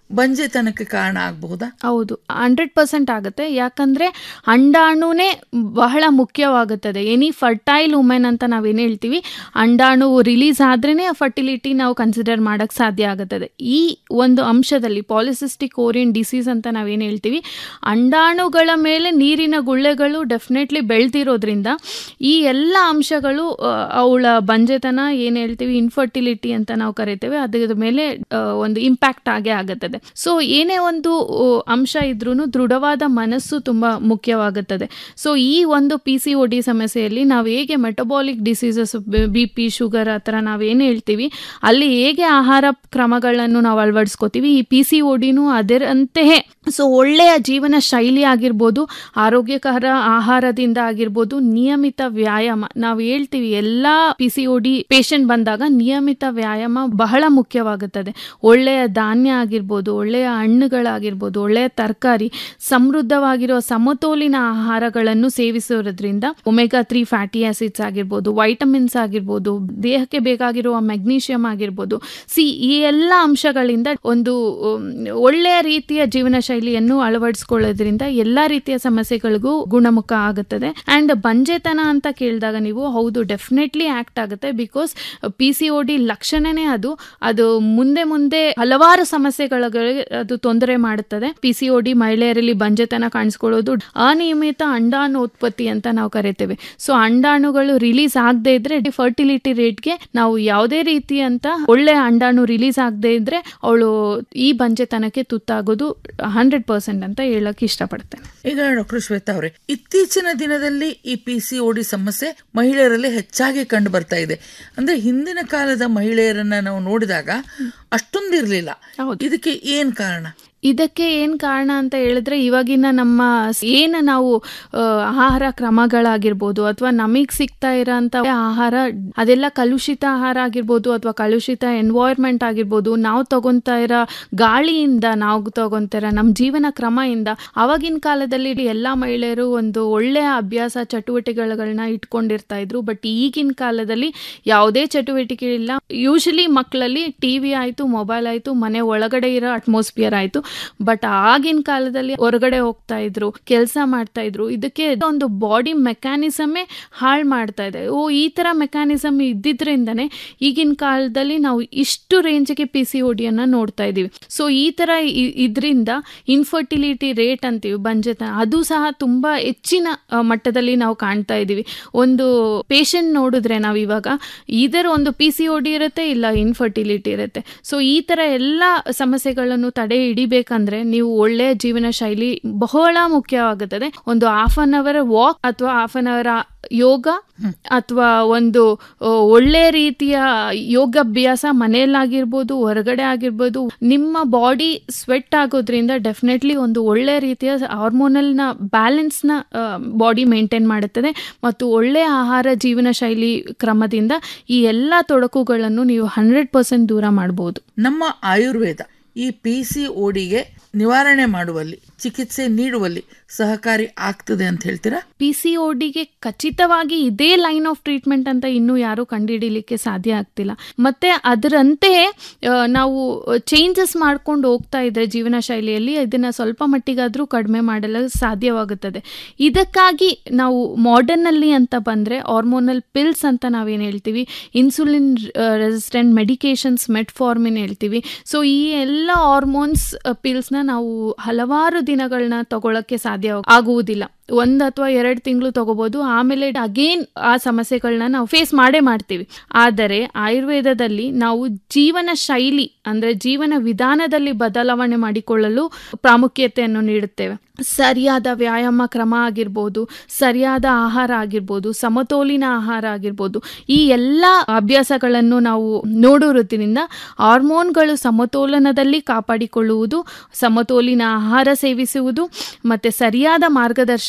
ಬಂಜೆತನಕ್ಕೆ ಕಾರಣ ಆಗಬಹುದಾ ಹೌದು ಹಂಡ್ರೆಡ್ ಪರ್ಸೆಂಟ್ ಆಗುತ್ತೆ ಯಾಕಂದ್ರೆ ಅಂಡಾಣುನೇ ಬಹಳ ಮುಖ್ಯವಾಗುತ್ತದೆ ಎನಿ ಫರ್ಟೈಲ್ ವುಮೆನ್ ಅಂತ ನಾವೇನು ಹೇಳ್ತೀವಿ ಅಂಡಾಣು ರಿಲೀಸ್ ಆದ್ರೇನೆ ಫರ್ಟಿಲಿಟಿ ನಾವು ಕನ್ಸಿಡರ್ ಮಾಡಕ್ ಸಾಧ್ಯ ಆಗುತ್ತದೆ ಈ ಒಂದು ಅಂಶದಲ್ಲಿ ಪಾಲಿಸಿಸ್ಟಿಕ್ ಓರಿಯನ್ ಡಿಸೀಸ್ ಅಂತ ನಾವೇನು ಹೇಳ್ತೀವಿ ಅಂಡಾಣುಗಳ ಮೇಲೆ ನೀರಿನ ಗುಳ್ಳೆಗಳು ಡೆಫಿನೆಟ್ಲಿ ಬೆಳ್ತಿರೋದ್ರಿಂದ ಈ ಎಲ್ಲ ಅಂಶಗಳು ಆ, ಅವಳ ಬಂಜೆತನ ಏನು ಹೇಳ್ತೀವಿ ಇನ್ಫರ್ಟಿಲಿಟಿ ಅಂತ ನಾವು ಕರಿತೇವೆ ಅದ್ರ ಮೇಲೆ ಆ, ಒಂದು ಇಂಪ್ಯಾಕ್ಟ್ ಆಗೇ ಆಗುತ್ತದೆ ಸೊ ಏನೇ ಒಂದು ಆ, ಅಂಶ ಇದ್ರೂ ದೃಢವಾದ ಮನಸ್ಸು ತುಂಬಾ ಮುಖ್ಯವಾಗುತ್ತದೆ ಸೊ ಈ ಒಂದು ಪಿ ಸಿ ಒ ಡಿ ಸಮಸ್ಯೆಯಲ್ಲಿ ನಾವು ಹೇಗೆ metabolic diseases B P sugar ಆ ಥರ ನಾವೇನು ಹೇಳ್ತೀವಿ ಅಲ್ಲಿ ಹೇಗೆ ಆಹಾರ ಕ್ರಮಗಳನ್ನು ನಾವು ಅಳವಡಿಸ್ಕೋತೀವಿ ಈ ಪಿ ಸಿ ಒ ಡಿನೂ ಅದರಂತೆಯೇ ಸೊ ಒಳ್ಳೆಯ ಜೀವನ ಶೈಲಿ ಆಗಿರ್ಬೋದು ಆರೋಗ್ಯಕರ ಆಹಾರದಿಂದ ಆಗಿರ್ಬೋದು ನಿಯಮಿತ ವ್ಯಾಯಾಮ ನಾವು ಹೇಳ್ತೀವಿ ಎಲ್ಲ P C O D patient ಬಂದಾಗ ನಿಯಮಿತ ವ್ಯಾಯಾಮ ಬಹಳ ಮುಖ್ಯವಾಗುತ್ತದೆ ಒಳ್ಳೆಯ ಧಾನ್ಯ ಆಗಿರ್ಬೋದು ಒಳ್ಳೆಯ ಹಣ್ಣುಗಳಾಗಿರ್ಬೋದು ಒಳ್ಳೆಯ ತರಕಾರಿ ಸಮೃದ್ಧವಾಗಿರೋ ಸಮತೋಲಿನ ಆಹಾರಗಳನ್ನು ಸೇವಿಸೋದ್ರಿಂದ ಒಮೆಗಾ ತ್ರೀ ಫ್ಯಾಟಿ ಆಸಿಡ್ಸ್ ಆಗಿರ್ಬೋದು ವೈಟಮಿನ್ಸ್ ಆಗಿರ್ಬೋದು ದೇಹಕ್ಕೆ ಬೇಕಾಗಿರುವ ಮೆಗ್ನೀಷಿಯಂ ಆಗಿರ್ಬೋದು ಸಿ ಈ ಎಲ್ಲ ಅಂಶಗಳಿಂದ ಒಂದು ಉಮ್, ಒಳ್ಳೆಯ ರೀತಿಯ ಜೀವನ ಶೈಲಿಯನ್ನು ಅಳವಡಿಸ್ಕೊಳ್ಳೋದ್ರಿಂದ ಎಲ್ಲ ರೀತಿಯ ಸಮಸ್ಯೆಗಳಿಗೂ ಗುಣಮುಖ ಆಗುತ್ತದೆ ಅಂಡ್ ಬಂಜೆತನ ಅಂತ ಕೇಳಿದಾಗ ನೀವು ಹೌದು ಡೆಫಿನೆಟ್ಲಿ ಆಕ್ಟ್ ಆಗುತ್ತೆ because P C O D ಲಕ್ಷಣನೇ ಅದು ಅದು ಮುಂದೆ ಮುಂದೆ ಹಲವಾರು ಸಮಸ್ಯೆಗಳಿಗೆ ಅದು ತೊಂದರೆ ಮಾಡುತ್ತದೆ ಪಿ ಸಿ ಒ ಡಿ ಮಹಿಳೆಯರಲ್ಲಿ ಬಂಜೆತನ ಕಾಣಿಸ್ಕೊಳ್ಳೋದು ಅನಿಯಮಿತ ಅಂಡಾಣು ಉತ್ಪತ್ತಿ ಅಂತ ನಾವು ಕರಿತೇವೆ ಸೊ ಅಂಡಾಣುಗಳು ರಿಲೀಸ್ ಆಗದೆ ಇದ್ರೆ ಫರ್ಟಿಲಿಟಿ ರೇಟ್ಗೆ ನಾವು ಯಾವುದೇ ರೀತಿ ಅಂತ ಒಳ್ಳೆ ಅಂಡಾಣು ರಿಲೀಸ್ ಆಗದೆ ಇದ್ರೆ ಅವಳು ಈ ಬಂಜೆತನಕ್ಕೆ ತುತ್ತಾಗೋದು ಹಂಡ್ರೆಡ್ ಪರ್ಸೆಂಟ್ ಅಂತ ಹೇಳಕ್ ಇಷ್ಟಪಡ್ತೇನೆ ಈಗ ಡಾಕ್ಟರ್ ಶ್ವೇತಾ ಅವರೇ ಇತ್ತೀಚಿನ ದಿನದಲ್ಲಿ ಈ ಪಿ ಸಿ ಓಡಿ ಸಮಸ್ಯೆ ಮಹಿಳೆಯರಲ್ಲಿ ಹೆಚ್ಚಾಗಿ ಕಂಡು ಬರ್ತಾ ಇದೆ ಅಂದ್ರೆ ಹಿಂದಿನ ಕಾಲದ ಮಹಿಳೆಯರನ್ನ ನಾವು ನೋಡಿದಾಗ ಅಷ್ಟೊಂದಿರ್ಲಿಲ್ಲ ಇದಕ್ಕೆ ಏನ್ ಕಾರಣ ಇದಕ್ಕೆ ಏನ್ ಕಾರಣ ಅಂತ ಹೇಳಿದ್ರೆ ಇವಾಗಿನ ನಮ್ಮ ಏನು ನಾವು ಆ, ಆಹಾರ ಕ್ರಮಗಳಾಗಿರ್ಬೋದು ಅಥವಾ ನಮಗ್ ಸಿಗ್ತಾ ಇರೋಂಥ ಆಹಾರ ಅದೆಲ್ಲ ಕಲುಷಿತ ಆಹಾರ ಆಗಿರ್ಬೋದು ಅಥವಾ ಕಲುಷಿತ ಎನ್ವೈರ್ಮೆಂಟ್ ಆಗಿರ್ಬೋದು ನಾವು ತಗೊಂತಾ ಇರೋ ಗಾಳಿಯಿಂದ ನಾವು ತಗೊಂತಾ ಇರೋ ನಮ್ಮ ಜೀವನ ಕ್ರಮದಿಂದ ಅವಾಗಿನ ಕಾಲದಲ್ಲಿ ಎಲ್ಲ ಮಹಿಳೆಯರು ಒಂದು ಒಳ್ಳೆಯ ಅಭ್ಯಾಸ ಚಟುವಟಿಕೆಗಳನ್ನ ಇಟ್ಕೊಂಡಿರ್ತಾ ಇದ್ರು ಬಟ್ ಈಗಿನ ಕಾಲದಲ್ಲಿ ಯಾವುದೇ ಚಟುವಟಿಕೆ ಇಲ್ಲ ಯೂಶಲಿ ಮಕ್ಕಳಲ್ಲಿ ಟಿವಿ ಆಯ್ತು ಮೊಬೈಲ್ ಆಯ್ತು ಮನೆ ಒಳಗಡೆ ಇರೋ ಅಟ್ಮಾಸ್ಫಿಯರ್ ಆಯ್ತು ಬಟ್ ಆಗಿನ ಕಾಲದಲ್ಲಿ ಹೊರಗಡೆ ಹೋಗ್ತಾ ಇದ್ರು ಕೆಲಸ ಮಾಡ್ತಾ ಇದ್ರು ಇದಕ್ಕೆ ಒಂದು ಬಾಡಿ ಮೆಕ್ಯಾನಿಸಮೇ ಹಾಳು ಮಾಡ್ತಾ ಇದೆ ಓ ಈ ತರ ಮೆಕ್ಯಾನಿಸಮ್ ಇದ್ದಿದ್ರಿಂದನೇ ಈಗಿನ ಕಾಲದಲ್ಲಿ ನಾವು ಇಷ್ಟು ರೇಂಜ್ಗೆ ಪಿ ಸಿ ಒಡಿಯನ್ನ ನೋಡ್ತಾ ಇದೀವಿ ಸೊ ಈ ತರ ಇ- ಇದ್ರಿಂದ ಇನ್ಫರ್ಟಿಲಿಟಿ ರೇಟ್ ಅಂತೀವಿ ಬಂಜೆತನ ಅದು ಸಹ ತುಂಬಾ ಹೆಚ್ಚಿನ ಆ, ಮಟ್ಟದಲ್ಲಿ ನಾವು ಕಾಣ್ತಾ ಇದೀವಿ ಒಂದು ಪೇಷಂಟ್ ನೋಡಿದ್ರೆ ನಾವು ಇವಾಗ ಇದರ ಒಂದು ಪಿ ಸಿ ಒ ಡಿ ಇರುತ್ತೆ ಇಲ್ಲ ಇನ್ಫರ್ಟಿಲಿಟಿ ಇರುತ್ತೆ ಸೊ ಈ ತರ ಎಲ್ಲ ಸಮಸ್ಯೆಗಳನ್ನು ತಡೆ ಹಿಡಿಬೇಕಂದ್ರೆ ನೀವು ಒಳ್ಳೆಯ ಜೀವನ ಶೈಲಿ ಬಹಳ ಮುಖ್ಯವಾಗುತ್ತದೆ ಒಂದು ಹಾಫ್ ಅನ್ ಅವರ್ ವಾಕ್ ಅಥವಾ ಹಾಫ್ ಅನ್ ಅವರ್ ಯೋಗ ಅಥವಾ ಒಂದು ಆ, ಒಳ್ಳೆ ರೀತಿಯ ಯೋಗಾಭ್ಯಾಸ ಮನೆಯಲ್ಲಾಗಿರ್ಬೋದು ಹೊರಗಡೆ ಆಗಿರ್ಬೋದು ನಿಮ್ಮ ಬಾಡಿ ಸ್ವೆಟ್ ಆಗೋದ್ರಿಂದ ಡೆಫಿನೆಟ್ಲಿ ಒಂದು ಒಳ್ಳೆ ರೀತಿಯ ಹಾರ್ಮೋನಲ್ನ ಬ್ಯಾಲೆನ್ಸ್ನ ಬಾಡಿ ಮೇಂಟೈನ್ ಮಾಡುತ್ತದೆ ಮತ್ತು ಒಳ್ಳೆಯ ಆಹಾರ ಜೀವನ ಶೈಲಿ ಕ್ರಮದಿಂದ ಈ ಎಲ್ಲ ತೊಡಕುಗಳನ್ನು ನೀವು ಹಂಡ್ರೆಡ್ ಪರ್ಸೆಂಟ್ ದೂರ ಮಾಡ್ಬೋದು ನಮ್ಮ ಆಯುರ್ವೇದ ಈ ಪಿ ಸಿ ಓಡಿಗೆ ನಿವಾರಣೆ ಮಾಡುವಲ್ಲಿ ಚಿಕಿತ್ಸೆ ನೀಡುವಲ್ಲಿ ಸಹಕಾರಿ ಆಗ್ತದೆ ಅಂತ ಹೇಳ್ತೀರಾ ಪಿ ಸಿ ಒ ಡಿಗೆ ಖಚಿತವಾಗಿ ಇದೇ ಲೈನ್ ಆಫ್ ಟ್ರೀಟ್ಮೆಂಟ್ ಅಂತ ಇನ್ನೂ ಯಾರೂ ಕಂಡುಹಿಡಿಲಿಕ್ಕೆ ಸಾಧ್ಯ ಆಗ್ತಿಲ್ಲ ಮತ್ತೆ ಅದರಂತೆಯೇ ಆ, ನಾವು ಚೇಂಜಸ್ ಮಾಡ್ಕೊಂಡು ಹೋಗ್ತಾ ಇದ್ರೆ ಜೀವನ ಶೈಲಿಯಲ್ಲಿ ಇದನ್ನ ಸ್ವಲ್ಪ ಮಟ್ಟಿಗಾದರೂ ಕಡಿಮೆ ಮಾಡಲು ಸಾಧ್ಯವಾಗುತ್ತದೆ ಇದಕ್ಕಾಗಿ ನಾವು ಮಾಡರ್ನ್ ಅಲ್ಲಿ ಅಂತ ಬಂದ್ರೆ ಹಾರ್ಮೋನಲ್ ಪಿಲ್ಸ್ ಅಂತ ನಾವೇನು ಹೇಳ್ತೀವಿ ಇನ್ಸುಲಿನ್ ರೆಸಿಸ್ಟೆಂಟ್ ಮೆಡಿಕೇಶನ್ಸ್ ಮೆಟ್ಫಾರ್ಮಿನ್ ಹೇಳ್ತೀವಿ ಸೊ ಈ ಎಲ್ಲ ಹಾರ್ಮೋನ್ಸ್ ಪಿಲ್ಸ್ನ ನಾವು ಹಲವಾರು ದಿನಗಳನ್ನ ತಗೊಳಕ್ಕೆ ಸಾಧ್ಯ ಆಗುವುದಿಲ್ಲ ಒಂದ್ ಅಥವಾ ಎರಡು ತಿಂಗಳು ತಗೋಬಹುದು ಆಮೇಲೆ ಅಗೇನ್ ಆ ಸಮಸ್ಯೆಗಳನ್ನ ನಾವು ಫೇಸ್ ಮಾಡೇ ಮಾಡ್ತೀವಿ ಆದರೆ ಆಯುರ್ವೇದದಲ್ಲಿ ನಾವು ಜೀವನ ಶೈಲಿ ಅಂದ್ರೆ ಜೀವನ ವಿಧಾನದಲ್ಲಿ ಬದಲಾವಣೆ ಮಾಡಿಕೊಳ್ಳಲು ಪ್ರಾಮುಖ್ಯತೆಯನ್ನು ನೀಡುತ್ತೇವೆ ಸರಿಯಾದ ವ್ಯಾಯಾಮ ಕ್ರಮ ಆಗಿರ್ಬೋದು ಸರಿಯಾದ ಆಹಾರ ಆಗಿರ್ಬೋದು ಸಮತೋಲಿನ ಆಹಾರ ಆಗಿರ್ಬೋದು ಈ ಎಲ್ಲ ಅಭ್ಯಾಸಗಳನ್ನು ನಾವು ನೋಡುವುದರಿಂದ ಹಾರ್ಮೋನ್ಗಳು ಸಮತೋಲನದಲ್ಲಿ ಕಾಪಾಡಿಕೊಳ್ಳುವುದು ಸಮತೋಲಿನ ಆಹಾರ ಸೇವಿಸುವುದು ಮತ್ತೆ ಸರಿಯಾದ ಮಾರ್ಗದರ್ಶನ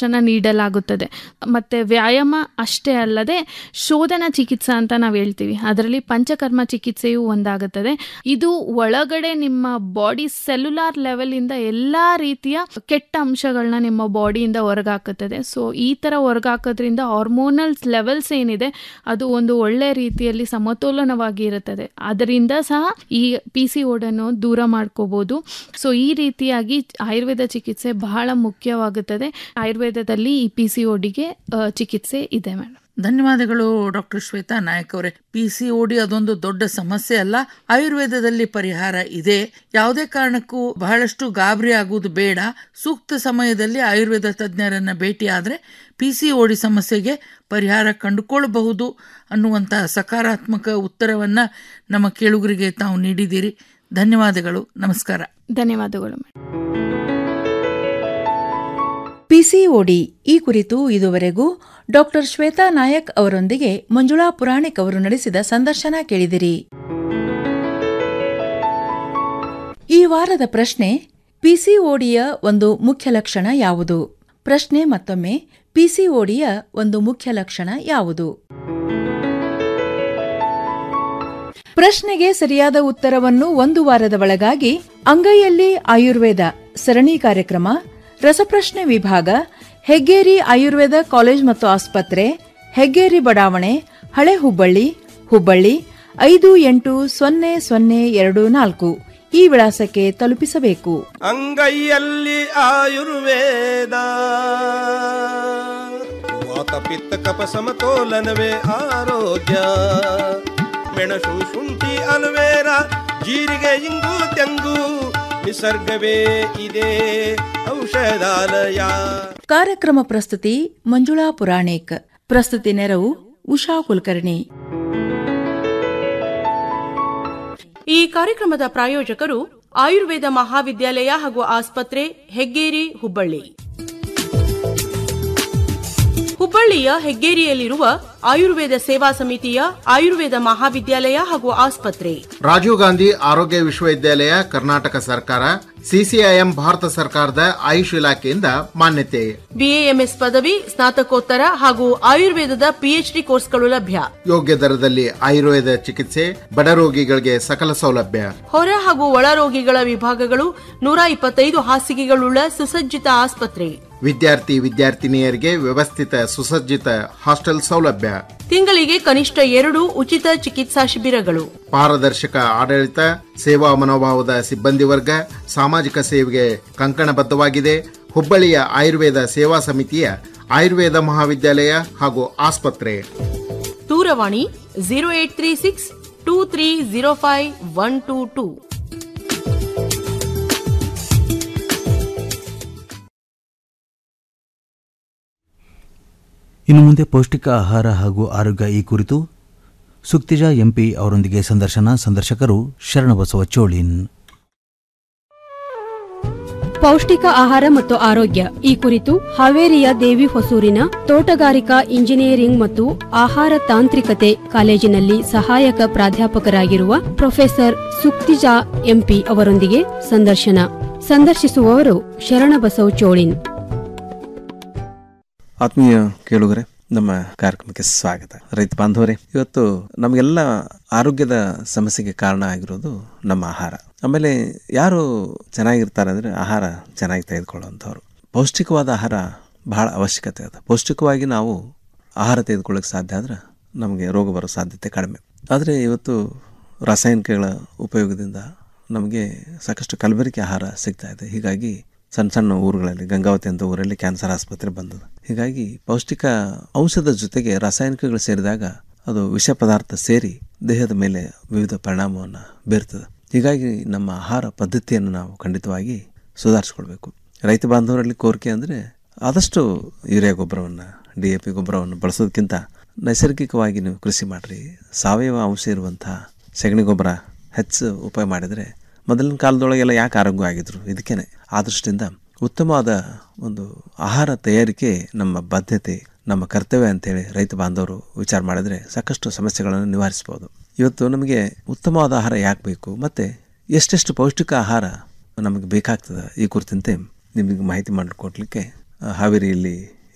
ಅನ್ನ ನೀಡಲಾಗುತ್ತದೆ ಮತ್ತೆ ವ್ಯಾಯಾಮ ಅಷ್ಟೇ ಅಲ್ಲದೆ ಶೋಧನ ಚಿಕಿತ್ಸಾ ಅಂತ ನಾವು ಹೇಳ್ತೀವಿ ಅದರಲ್ಲಿ ಪಂಚಕರ್ಮ ಚಿಕಿತ್ಸೆಯೂ ಒಂದಾಗುತ್ತದೆ ಇದು ಒಳಗಡೆ ನಿಮ್ಮ ಬಾಡಿ ಸೆಲ್ಯುಲಾರ್ ಲೆವೆಲ್ ಇಂದ ಎಲ್ಲಾ ರೀತಿಯ ಕೆಟ್ಟ ಅಂಶಗಳನ್ನ ನಿಮ್ಮ ಬಾಡಿಯಿಂದ ಹೊರಗಾಕುತ್ತದೆ ಸೊ ಈ ತರ ಹೊರಗಾಕೋದ್ರಿಂದ ಹಾರ್ಮೋನಲ್ ಲೆವೆಲ್ಸ್ ಏನಿದೆ ಅದು ಒಂದು ಒಳ್ಳೆ ರೀತಿಯಲ್ಲಿ ಸಮತೋಲನವಾಗಿ ಇರುತ್ತದೆ ಅದರಿಂದ ಸಹ ಈ ಪಿ ಸಿ ಓಡನ್ನು ದೂರ ಮಾಡ್ಕೋಬಹುದು ಸೊ ಈ ರೀತಿಯಾಗಿ ಆಯುರ್ವೇದ ಚಿಕಿತ್ಸೆ ಬಹಳ ಮುಖ್ಯವಾಗುತ್ತದೆ ಆಯುರ್ವೇದದಲ್ಲಿ ಈ ಪಿ ಸಿ ಓಡಿಗೆ ಚಿಕಿತ್ಸೆ ಇದೆ ಮೇಡಮ್ ಧನ್ಯವಾದಗಳು ಡಾಕ್ಟರ್ ಶ್ವೇತಾ ನಾಯಕ್ ಅವರೇ ಪಿ ಸಿ ಓಡಿ ಅದೊಂದು ದೊಡ್ಡ ಸಮಸ್ಯೆ ಅಲ್ಲ ಆಯುರ್ವೇದದಲ್ಲಿ ಪರಿಹಾರ ಇದೆ ಯಾವುದೇ ಕಾರಣಕ್ಕೂ ಬಹಳಷ್ಟು ಗಾಬರಿ ಆಗುವುದು ಬೇಡ ಸೂಕ್ತ ಸಮಯದಲ್ಲಿ ಆಯುರ್ವೇದ ತಜ್ಞರನ್ನ ಭೇಟಿ ಆದ್ರೆ ಪಿ ಸಿ ಓಡಿ ಸಮಸ್ಯೆಗೆ ಪರಿಹಾರ ಕಂಡುಕೊಳ್ಳಬಹುದು ಅನ್ನುವಂಥ ಸಕಾರಾತ್ಮಕ ಉತ್ತರವನ್ನ ನಮ್ಮ ಕೇಳುಗರಿಗೆ ತಾವು ನೀಡಿದ್ದೀರಿ ಧನ್ಯವಾದಗಳು ನಮಸ್ಕಾರ ಧನ್ಯವಾದಗಳು ಪಿಸಿಒಡಿ ಈ ಕುರಿತು ಇದುವರೆಗೂ ಡಾಕ್ಟರ್ ಶ್ವೇತಾ ನಾಯಕ್ ಅವರೊಂದಿಗೆ ಮಂಜುಳಾ ಪುರಾಣಿಕ್ ಅವರು ನಡೆಸಿದ ಸಂದರ್ಶನ ಕೇಳಿದಿರಿ ಈ ವಾರದ ಪ್ರಶ್ನೆ ಪಿಸಿಒಡಿಯ ಒಂದು ಮುಖ್ಯ ಲಕ್ಷಣ ಯಾವುದು ಪ್ರಶ್ನೆ ಮತ್ತೊಮ್ಮೆ ಪಿಸಿಒಡಿಯ ಒಂದು ಮುಖ್ಯ ಲಕ್ಷಣ ಯಾವುದು ಪ್ರಶ್ನೆಗೆ ಸರಿಯಾದ ಉತ್ತರವನ್ನು ಒಂದು ವಾರದ ಒಳಗಾಗಿ ಅಂಗೈಯಲ್ಲಿ ಆಯುರ್ವೇದ ಸರಣಿ ಕಾರ್ಯಕ್ರಮ ರಸಪ್ರಶ್ನೆ ವಿಭಾಗ ಹೆಗ್ಗೇರಿ ಆಯುರ್ವೇದ ಕಾಲೇಜ್ ಮತ್ತು ಆಸ್ಪತ್ರೆ ಹೆಗ್ಗೇರಿ ಬಡಾವಣೆ ಹಳೆ ಹುಬ್ಬಳ್ಳಿ ಹುಬ್ಬಳ್ಳಿ ಐದು ಎಂಟು ಸೊನ್ನೆ ಸೊನ್ನೆ ಎರಡು ನಾಲ್ಕು ಈ ವಿಳಾಸಕ್ಕೆ ತಲುಪಿಸಬೇಕು ಅಂಗೈಯಲ್ಲಿ ಆಯುರ್ವೇದ ವಾತ ಪಿತ್ತ ಕಪ ಸಮತೋಲನವೇ ಆರೋಗ್ಯ ಮೆಣಸು ಶುಂಠಿ ಅಲುವೇರ ಜೀರಿಗೆ ಇಂಗು ತೆಂಗು ನಿಸರ್ಗವೇ ಇದೆ ಔಷಧಾಲಯ ಕಾರ್ಯಕ್ರಮ ಪ್ರಸ್ತುತಿ ಮಂಜುಳಾ ಪುರಾಣಿಕ್ ಪ್ರಸ್ತುತಿ ನೆರವು ಉಷಾ ಕುಲಕರ್ಣಿ ಈ ಕಾರ್ಯಕ್ರಮದ ಪ್ರಾಯೋಜಕರು ಆಯುರ್ವೇದ ಮಹಾವಿದ್ಯಾಲಯ ಹಾಗೂ ಆಸ್ಪತ್ರೆ ಹೆಗ್ಗೇರಿ ಹುಬ್ಬಳ್ಳಿ ಹುಬ್ಬಳ್ಳಿಯ ಹೆಗ್ಗೇರಿಯಲ್ಲಿರುವ ಆಯುರ್ವೇದ ಸೇವಾ ಸಮಿತಿಯ ಆಯುರ್ವೇದ ಮಹಾವಿದ್ಯಾಲಯ ಹಾಗೂ ಆಸ್ಪತ್ರೆ ರಾಜೀವ್ ಗಾಂಧಿ ಆರೋಗ್ಯ ವಿಶ್ವವಿದ್ಯಾಲಯ ಕರ್ನಾಟಕ ಸರ್ಕಾರ ಸಿಸಿಐಎಂ ಭಾರತ ಸರ್ಕಾರದ ಆಯುಷ್ ಇಲಾಖೆಯಿಂದ ಮಾನ್ಯತೆ ಬಿಎಎಂಎಸ್ ಪದವಿ ಸ್ನಾತಕೋತ್ತರ ಹಾಗೂ ಆಯುರ್ವೇದದ ಪಿಎಚ್ಡಿ ಕೋರ್ಸ್ಗಳು ಲಭ್ಯ ಯೋಗ್ಯ ದರದಲ್ಲಿ ಆಯುರ್ವೇದ ಚಿಕಿತ್ಸೆ ಬಡ ರೋಗಿಗಳಿಗೆ ಸಕಲ ಸೌಲಭ್ಯ ಹೊರ ಹಾಗೂ ಒಳ ರೋಗಿಗಳ ವಿಭಾಗಗಳು ನೂರ ಇಪ್ಪತ್ತೈದು ಹಾಸಿಗೆಗಳುಳ್ಳ ಸುಸಜ್ಜಿತ ಆಸ್ಪತ್ರೆ ವಿದ್ಯಾರ್ಥಿ ವಿದ್ಯಾರ್ಥಿನಿಯರಿಗೆ ವ್ಯವಸ್ಥಿತ ಸುಸಜ್ಜಿತ ಹಾಸ್ಟೆಲ್ ಸೌಲಭ್ಯ ತಿಂಗಳಿಗೆ ಕನಿಷ್ಠ ಎರಡು ಉಚಿತ ಚಿಕಿತ್ಸಾ ಶಿಬಿರಗಳು ಪಾರದರ್ಶಕ ಆಡಳಿತ ಸೇವಾ ಮನೋಭಾವದ ಸಿಬ್ಬಂದಿ ವರ್ಗ ಸಾಮಾಜಿಕ ಸೇವೆಗೆ ಕಂಕಣಬದ್ಧವಾಗಿದೆ ಹುಬ್ಬಳ್ಳಿಯ ಆಯುರ್ವೇದ ಸೇವಾ ಸಮಿತಿಯ ಆಯುರ್ವೇದ ಮಹಾವಿದ್ಯಾಲಯ ಹಾಗೂ ಆಸ್ಪತ್ರೆ ದೂರವಾಣಿ zero eight three six two three zero five one two two ಇನ್ನು ಮುಂದೆ ಪೌಷ್ಟಿಕ ಆಹಾರ ಹಾಗೂ ಆರೋಗ್ಯ ಈ ಕುರಿತು ಸುಕ್ತಿಜ ಎಂಪಿ ಅವರೊಂದಿಗೆ ಸಂದರ್ಶನ ಸಂದರ್ಶಕರು ಶರಣಬಸವ ಚೋಳಿನ್ ಪೌಷ್ಟಿಕ ಆಹಾರ ಮತ್ತು ಆರೋಗ್ಯ ಈ ಕುರಿತು ಹಾವೇರಿಯ ದೇವಿ ಹೊಸೂರಿನ ತೋಟಗಾರಿಕಾ ಇಂಜಿನಿಯರಿಂಗ್ ಮತ್ತು ಆಹಾರ ತಾಂತ್ರಿಕತೆ ಕಾಲೇಜಿನಲ್ಲಿ ಸಹಾಯಕ ಪ್ರಾಧ್ಯಾಪಕರಾಗಿರುವ ಪ್ರೊಫೆಸರ್ ಸುಕ್ತಿಜಾ ಎಂಪಿ ಅವರೊಂದಿಗೆ ಸಂದರ್ಶನ ಸಂದರ್ಶಿಸುವವರು ಶರಣಬಸವ ಚೋಳಿನ್ ಆತ್ಮೀಯ ಕೇಳುಗರೆ ನಮ್ಮ ಕಾರ್ಯಕ್ರಮಕ್ಕೆ ಸ್ವಾಗತ ರೈತ ಬಾಂಧವರೇ ಇವತ್ತು ನಮಗೆಲ್ಲ ಆರೋಗ್ಯದ ಸಮಸ್ಯೆಗೆ ಕಾರಣ ಆಗಿರೋದು ನಮ್ಮ ಆಹಾರ ಆಮೇಲೆ ಯಾರು ಚೆನ್ನಾಗಿರ್ತಾರೆ ಅಂದರೆ ಆಹಾರ ಚೆನ್ನಾಗಿ ತೆಗೆದುಕೊಳ್ಳುವಂಥವ್ರು ಪೌಷ್ಟಿಕವಾದ ಆಹಾರ ಬಹಳ ಅವಶ್ಯಕತೆ ಅದ ಪೌಷ್ಟಿಕವಾಗಿ ನಾವು ಆಹಾರ ತೆಗೆದುಕೊಳ್ಳೋಕೆ ಸಾಧ್ಯ ಆದ್ರೆ ನಮಗೆ ರೋಗ ಬರೋ ಸಾಧ್ಯತೆ ಕಡಿಮೆ ಆದರೆ ಇವತ್ತು ರಾಸಾಯನಿಕಗಳ ಉಪಯೋಗದಿಂದ ನಮಗೆ ಸಾಕಷ್ಟು ಕಲಬೆರಕೆ ಆಹಾರ ಸಿಗ್ತಾ ಇದೆ ಹೀಗಾಗಿ ಸಣ್ಣ ಸಣ್ಣ ಊರುಗಳಲ್ಲಿ ಗಂಗಾವತಿ ಅಂತ ಊರಲ್ಲಿ ಕ್ಯಾನ್ಸರ್ ಆಸ್ಪತ್ರೆ ಬಂದದ ಹೀಗಾಗಿ ಪೌಷ್ಟಿಕ ಔಷಧದ ಜೊತೆಗೆ ರಾಸಾಯನಿಕಗಳು ಸೇರಿದಾಗ ಅದು ವಿಷ ಪದಾರ್ಥ ಸೇರಿ ದೇಹದ ಮೇಲೆ ವಿವಿಧ ಪರಿಣಾಮವನ್ನು ಬೀರ್ತದೆ ಹೀಗಾಗಿ ನಮ್ಮ ಆಹಾರ ಪದ್ಧತಿಯನ್ನು ನಾವು ಖಂಡಿತವಾಗಿ ಸುಧಾರಿಸ್ಕೊಳ್ಬೇಕು ರೈತ ಬಾಂಧವರಲ್ಲಿ ಕೋರಿಕೆ ಅಂದರೆ ಆದಷ್ಟು ಯೂರಿಯಾ ಗೊಬ್ಬರವನ್ನು ಡಿ ಎ ಪಿ ಗೊಬ್ಬರವನ್ನು ಬಳಸೋದಕ್ಕಿಂತ ನೈಸರ್ಗಿಕವಾಗಿ ನೀವು ಕೃಷಿ ಮಾಡಿರಿ ಸಾವಯವ ಅಂಶ ಇರುವಂಥ ಸಗಣಿ ಗೊಬ್ಬರ ಹೆಚ್ಚು ಉಪಯೋಗ ಮಾಡಿದರೆ ಮೊದಲಿನ ಕಾಲದೊಳಗೆಲ್ಲ ಯಾಕೆ ಆರೋಗ್ಯ ಆಗಿದ್ರು ಇದಕ್ಕೇನೆ ಆ ದೃಷ್ಟಿಯಿಂದ ಉತ್ತಮವಾದ ಒಂದು ಆಹಾರ ತಯಾರಿಕೆ ನಮ್ಮ ಬಾಧ್ಯತೆ ನಮ್ಮ ಕರ್ತವ್ಯ ಅಂತೇಳಿ ರೈತ ಬಾಂಧವರು ವಿಚಾರ ಮಾಡಿದರೆ ಸಾಕಷ್ಟು ಸಮಸ್ಯೆಗಳನ್ನು ನಿವಾರಿಸ್ಬೋದು ಇವತ್ತು ನಮಗೆ ಉತ್ತಮವಾದ ಆಹಾರ ಯಾಕೆ ಬೇಕು ಮತ್ತು ಎಷ್ಟೆಷ್ಟು ಪೌಷ್ಟಿಕ ಆಹಾರ ನಮಗೆ ಬೇಕಾಗ್ತದೆ ಈ ಕುರಿತಂತೆ ನಿಮಗೆ ಮಾಹಿತಿ ಮಾಡಿಕೊಡ್ಲಿಕ್ಕೆ ಹಾವೇರಿಯಲ್ಲಿ